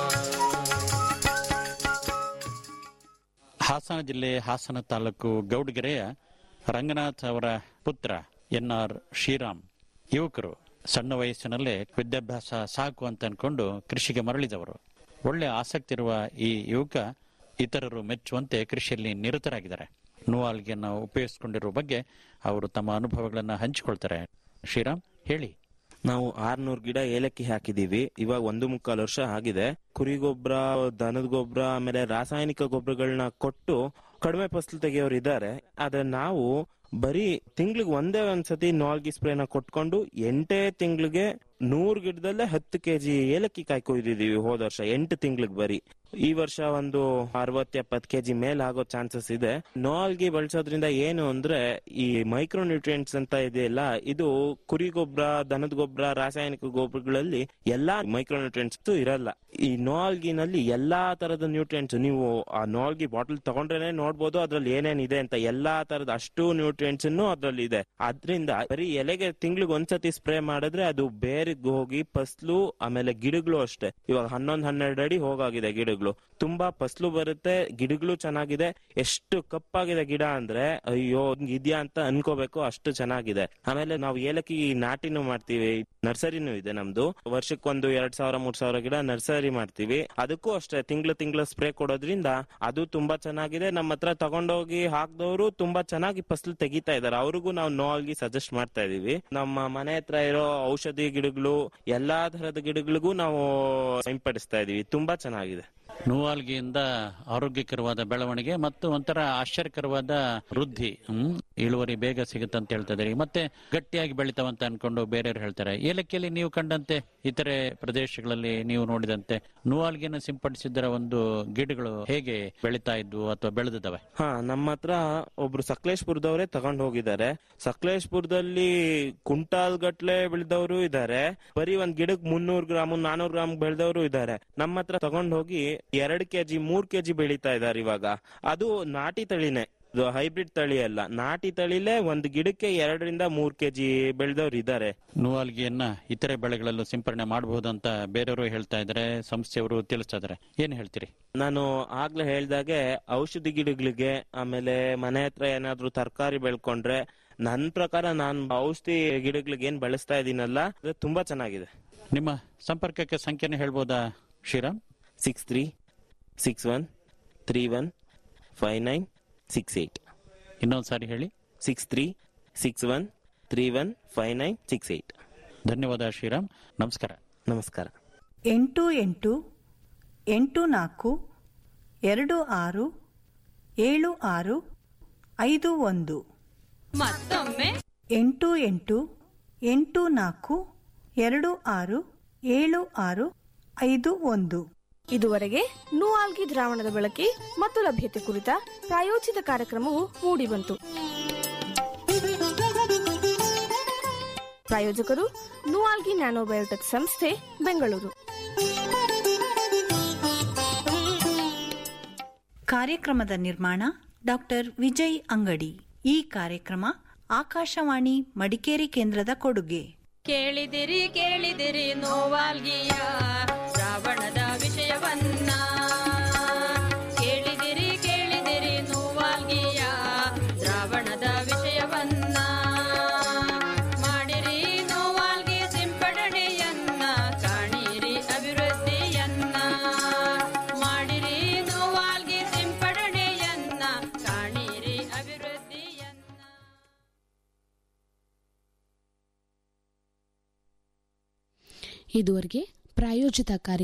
ಹಾಸನ ಜಿಲ್ಲೆ ಹಾಸನ ತಾಲೂಕು ಗೌಡಗೆರೆಯ ರಂಗನಾಥ್ ಅವರ ಪುತ್ರ ಎನ್ ಆರ್ ಶ್ರೀರಾಮ್ ಯುವಕರು ಸಣ್ಣ ವಯಸ್ಸಿನಲ್ಲೇ ವಿದ್ಯಾಭ್ಯಾಸ ಸಾಕು ಅಂತ ಅನ್ಕೊಂಡು ಕೃಷಿಗೆ ಮರಳಿದವರು ಒಳ್ಳೆ ಆಸಕ್ತಿ ಇರುವ ಈ ಯುವಕ ಇತರರು ಮೆಚ್ಚುವಂತೆ ಕೃಷಿಯಲ್ಲಿ ನಿರತರಾಗಿದ್ದಾರೆ ನೂವಾಲ್ಗೆಯನ್ನು ಉಪಯೋಗಿಸಿಕೊಂಡಿರುವ ಬಗ್ಗೆ ಅವರು ತಮ್ಮ ಅನುಭವಗಳನ್ನು ಹಂಚಿಕೊಳ್ತಾರೆ ಶ್ರೀರಾಮ್ ಹೇಳಿ ನಾವು ಆರ್ನೂರ್ ಗಿಡ ಏಲಕ್ಕಿ ಹಾಕಿದೀವಿ ಇವಾಗ ಒಂದು ಮುಕ್ಕಾಲು ವರ್ಷ ಆಗಿದೆ ಕುರಿ ಗೊಬ್ಬರ ದನದ ಗೊಬ್ಬರ ಆಮೇಲೆ ರಾಸಾಯನಿಕ ಗೊಬ್ಬರಗಳನ್ನ ಕೊಟ್ಟು ಕಡಿಮೆ ಫಸಲು ತೆಗೆಯೋರು ಇದ್ದಾರೆ ಆದ್ರೆ ನಾವು ಬರೀ ತಿಂಗ್ಳಿಗೆ ಒಂದೇ ಒಂದ್ಸತಿ ನಾಲ್ಗಿ ಸ್ಪ್ರೇನ ಕೊಟ್ಕೊಂಡು ಎಂಟೇ ತಿಂಗ್ಳಿಗೆ ನೂರ್ ಗಿಡದಲ್ಲೇ ಹತ್ತು ಕೆಜಿ ಏಲಕ್ಕಿ ಕಾಯಿ ಕೊಯ್ದಿದೀವಿ ಹೋದ ವರ್ಷ ಎಂಟು ತಿಂಗ್ಳಿಗೆ ಬರೀ ಈ ವರ್ಷ ಒಂದು ಅರವತ್ ಎಪ್ಪತ್ ಕೆಜಿ ಮೇಲ್ ಆಗೋ ಚಾನ್ಸಸ್ ಇದೆ ನೋಲ್ಗಿ ಬಳಸೋದ್ರಿಂದ ಏನು ಅಂದ್ರೆ ಈ ಮೈಕ್ರೋ ನ್ಯೂಟ್ರಿಯೆಂಟ್ಸ್ ಅಂತ ಇದೆಯಲ್ಲ ಇದು ಕುರಿ ಗೊಬ್ಬರ ದನದ ಗೊಬ್ಬರ ರಾಸಾಯನಿಕ ಗೊಬ್ಬರಗಳಲ್ಲಿ ಎಲ್ಲಾ ಮೈಕ್ರೋ ನ್ಯೂಟ್ರಿಯೆಂಟ್ಸ್ ಇರಲ್ಲ ಈ ನೋಲ್ಗಿನಲ್ಲಿ ಎಲ್ಲಾ ತರದ ನ್ಯೂಟ್ರಿಯೆಂಟ್ಸ್ ನೀವು ಆ ನೋಲ್ಗಿ ಬಾಟಲ್ ತಗೊಂಡ್ರೇನೆ ನೋಡ್ಬೋದು ಅದ್ರಲ್ಲಿ ಏನೇನಿದೆ ಅಂತ ಎಲ್ಲಾ ತರದ ಅಷ್ಟು ನ್ಯೂಟ್ರಿಯೆಂಟ್ಸ್ ಅದ್ರಲ್ಲಿ ಇದೆ ಅದ್ರಿಂದ ಬರೀ ಎಲೆಗೆ ತಿಂಗ್ಳಿಗೆ ಒಂದ್ಸತಿ ಸ್ಪ್ರೇ ಮಾಡಿದ್ರೆ ಅದು ಬೇರಿಗೆ ಹೋಗಿ ಫಸ್ಲು ಆಮೇಲೆ ಗಿಡಗಳು ಅಷ್ಟೇ ಇವಾಗ ಹನ್ನೊಂದ್ ಹನ್ನೆರಡು ಅಡಿ ಹೋಗಾಗಿದೆ ಗಿಡಗಳು ತುಂಬಾ ಫಸ್ಲು ಬರುತ್ತೆ ಗಿಡಗಳು ಚೆನ್ನಾಗಿದೆ ಎಷ್ಟು ಕಪ್ಪಾಗಿದೆ ಗಿಡ ಅಂದ್ರೆ ಅಯ್ಯೋ ಇದ್ಯಾ ಅಂತ ಅನ್ಕೋಬೇಕು ಅಷ್ಟು ಚೆನ್ನಾಗಿದೆ ಆಮೇಲೆ ನಾವು ಏಲಕ್ಕಿ ನಾಟಿನೂ ಮಾಡ್ತೀವಿ ನರ್ಸರಿನೂ ಇದೆ ನಮ್ದು ವರ್ಷಕ್ಕೊಂದು ಎರಡ್ ಸಾವಿರ ಮೂರ್ ಸಾವಿರ ಗಿಡ ನರ್ಸರಿ ಮಾಡ್ತೀವಿ ಅದಕ್ಕೂ ಅಷ್ಟೇ ತಿಂಗಳು ತಿಂಗಳು ಸ್ಪ್ರೇ ಕೊಡೋದ್ರಿಂದ ಅದು ತುಂಬಾ ಚೆನ್ನಾಗಿದೆ ನಮ್ಮ ಹತ್ರ ತಗೊಂಡೋಗಿ ಹಾಕ್ದವರು ತುಂಬಾ ಚೆನ್ನಾಗಿ ಫಸಲು ತೆಗಿತಾ ಇದಾರೆ ಅವ್ರಿಗೂ ನಾವು ನೋಲ್ಗಿ ಸಜೆಸ್ಟ್ ಮಾಡ್ತಾ ಇದೀವಿ ನಮ್ಮ ಮನೆ ಹತ್ರ ಇರೋ ಔಷಧಿ ಗಿಡಗಳು ಎಲ್ಲಾ ತರದ ಗಿಡಗಳಿಗೂ ನಾವು ಸಿಂಪಡಿಸ್ತಾ ಇದೀವಿ ತುಂಬಾ ಚೆನ್ನಾಗಿದೆ ನೂವಾಲ್ಗಿಯಿಂದ ಆರೋಗ್ಯಕರವಾದ ಬೆಳವಣಿಗೆ ಮತ್ತು ಒಂಥರ ಆಶ್ಚರ್ಯಕರವಾದ ವೃದ್ಧಿ ಹ್ಮ್ ಇಳುವರಿ ಬೇಗ ಸಿಗುತ್ತೆ ಅಂತ ಹೇಳ್ತಾ ಇದ್ದೀರಿ ಮತ್ತೆ ಗಟ್ಟಿಯಾಗಿ ಬೆಳಿತಾವಂತ ಅನ್ಕೊಂಡು ಬೇರೆಯವ್ರು ಹೇಳ್ತಾರೆ ಏಲಕ್ಕಿಯಲ್ಲಿ ನೀವು ಕಂಡಂತೆ ಇತರೆ ಪ್ರದೇಶಗಳಲ್ಲಿ ನೀವು ನೋಡಿದಂತೆ ನೂವಾಲ್ಗಿನ ಸಿಂಪಡಿಸಿದ್ದರ ಒಂದು ಗಿಡಗಳು ಹೇಗೆ ಬೆಳಿತಾ ಇದ್ವು ಅಥವಾ ಬೆಳೆದಿದ್ದಾವೆ ಹಾ ನಮ್ಮ ಹತ್ರ ಒಬ್ರು ಸಕಲೇಶ್ಪುರದವರೇ ತಗೊಂಡ್ ಹೋಗಿದ್ದಾರೆ ಸಕಲೇಶ್ಪುರದಲ್ಲಿ ಕುಂಟಾಲ್ ಗಟ್ಲೆ ಬೆಳೆದವರು ಇದ್ದಾರೆ ಬರೀ ಒಂದ್ ಗಿಡಕ್ ಮುನ್ನೂರ್ ಗ್ರಾಮ್ ನಾನೂರ್ ಗ್ರಾಮ್ ಬೆಳೆದವರು ಇದ್ದಾರೆ ನಮ್ಮ ಹತ್ರ ತಗೊಂಡ್ ಹೋಗಿ ಎರಡ್ ಕೆಜಿ ಮೂರ್ ಕೆಜಿ ಬೆಳೀತಾ ಇದಾರೆ ಇವಾಗ ಅದು ನಾಟಿ ತಳಿನೇ ಇದು ಹೈಬ್ರಿಡ್ ತಳಿ ಅಲ್ಲ ನಾಟಿ ತಳಿಲೇ ಒಂದ್ ಗಿಡಕ್ಕೆ ಎರಡರಿಂದ ಮೂರ್ ಕೆಜಿ ಬೆಳೆದವ್ರು ಇದ್ದಾರೆ ನೂವಾಲ್ಗಿಯನ್ನ ಇತರೆ ಬೆಳೆಗಳಲ್ಲೂ ಸಿಂಪರಣೆ ಮಾಡಬಹುದು ಅಂತ ಬೇರೆಯವರು ಹೇಳ್ತಾ ಇದ್ದಾರೆ ಸಂಸ್ಥೆಯವರು ತಿಳಿಸ್ತಾ ಇದ್ದಾರೆ ಏನ್ ಹೇಳ್ತೀರಿ ನಾನು ಆಗ್ಲೇ ಹೇಳ್ದಾಗೆ ಔಷಧಿ ಗಿಡಗಳಿಗೆ ಆಮೇಲೆ ಮನೆ ಹತ್ರ ಏನಾದ್ರು ತರಕಾರಿ ಬೆಳ್ಕೊಂಡ್ರೆ ನನ್ ಪ್ರಕಾರ ನಾನ್ ಔಷಧಿ ಗಿಡಗಳಿಗೆ ಏನ್ ಬಳಸ್ತಾ ಇದೀನಲ್ಲ ಅದು ತುಂಬಾ ಚೆನ್ನಾಗಿದೆ ನಿಮ್ಮ ಸಂಪರ್ಕಕ್ಕೆ ಸಂಖ್ಯೆನ ಹೇಳ್ಬೋದಾ Shriram six three six one three one five nine six eight ಇನ್ನೊಂದ್ ಸಾರಿ ಹೇಳಿ six three six one three one five nine six eight ಧನ್ಯವಾದ ಶ್ರೀರಾಮ್ ನಮಸ್ಕಾರ ನಮಸ್ಕಾರ ಎಂಟು ಎಂಟು ಎಂಟು ನಾಲ್ಕು ಎರಡು ಆರು ಏಳು ಆರು ಐದು ಒಂದು ಮತ್ತೊಮ್ಮೆ ಎಂಟು ಎಂಟು ಎಂಟು ನಾಲ್ಕು ಎರಡು ಆರು ಏಳು ಆರು ಐದು ಒಂದು ಇದುವರೆಗೆ ನೂಆಲ್ಗಿ ದ್ರಾವಣದ ಬಳಕೆ ಮತ್ತು ಲಭ್ಯತೆ ಕುರಿತ ಪ್ರಾಯೋಜಿತ ಕಾರ್ಯಕ್ರಮವು ಮೂಡಿಬಂತು ಪ್ರಾಯೋಜಕರು ನೂಆಲ್ಗಿ ನ್ಯಾನೋಬಯೋಟೆಕ್ ಸಂಸ್ಥೆ ಬೆಂಗಳೂರು ಕಾರ್ಯಕ್ರಮದ ನಿರ್ಮಾಣ ಡಾಕ್ಟರ್ ವಿಜಯ್ ಅಂಗಡಿ ಈ ಕಾರ್ಯಕ್ರಮ ಆಕಾಶವಾಣಿ ಮಡಿಕೇರಿ ಕೇಂದ್ರದ ಕೊಡುಗೆ ಕೇಳಿದಿರಿ ಕೇಳಿದಿರಿ ನೋವಾಲ್ಗಿಯ ರಾವಣದ ವಿಷಯವನ್ನ ಕೇಳಿದಿರಿ ಕೇಳಿದಿರಿ ನೋವಾಲ್ಗಿಯ ರಾವಣದ ವಿಷಯವನ್ನ ಮಾಡಿರಿ ನೋವಾಲ್ಗಿ ಸಿಂಪಡಣೆಯನ್ನ ಕಾಣಿರಿ ಅಭಿವೃದ್ಧಿಯನ್ನ ಮಾಡಿರಿ ನೋವಾಲ್ಗಿ ಸಿಂಪಡಣೆಯನ್ನ ಕಾಣಿರಿ ಅಭಿವೃದ್ಧಿಯನ್ನ ಇದುವರೆಗೆ ಪ್ರಾಯೋಜಿತ ಕಾರ್ಯಕ್ರಮ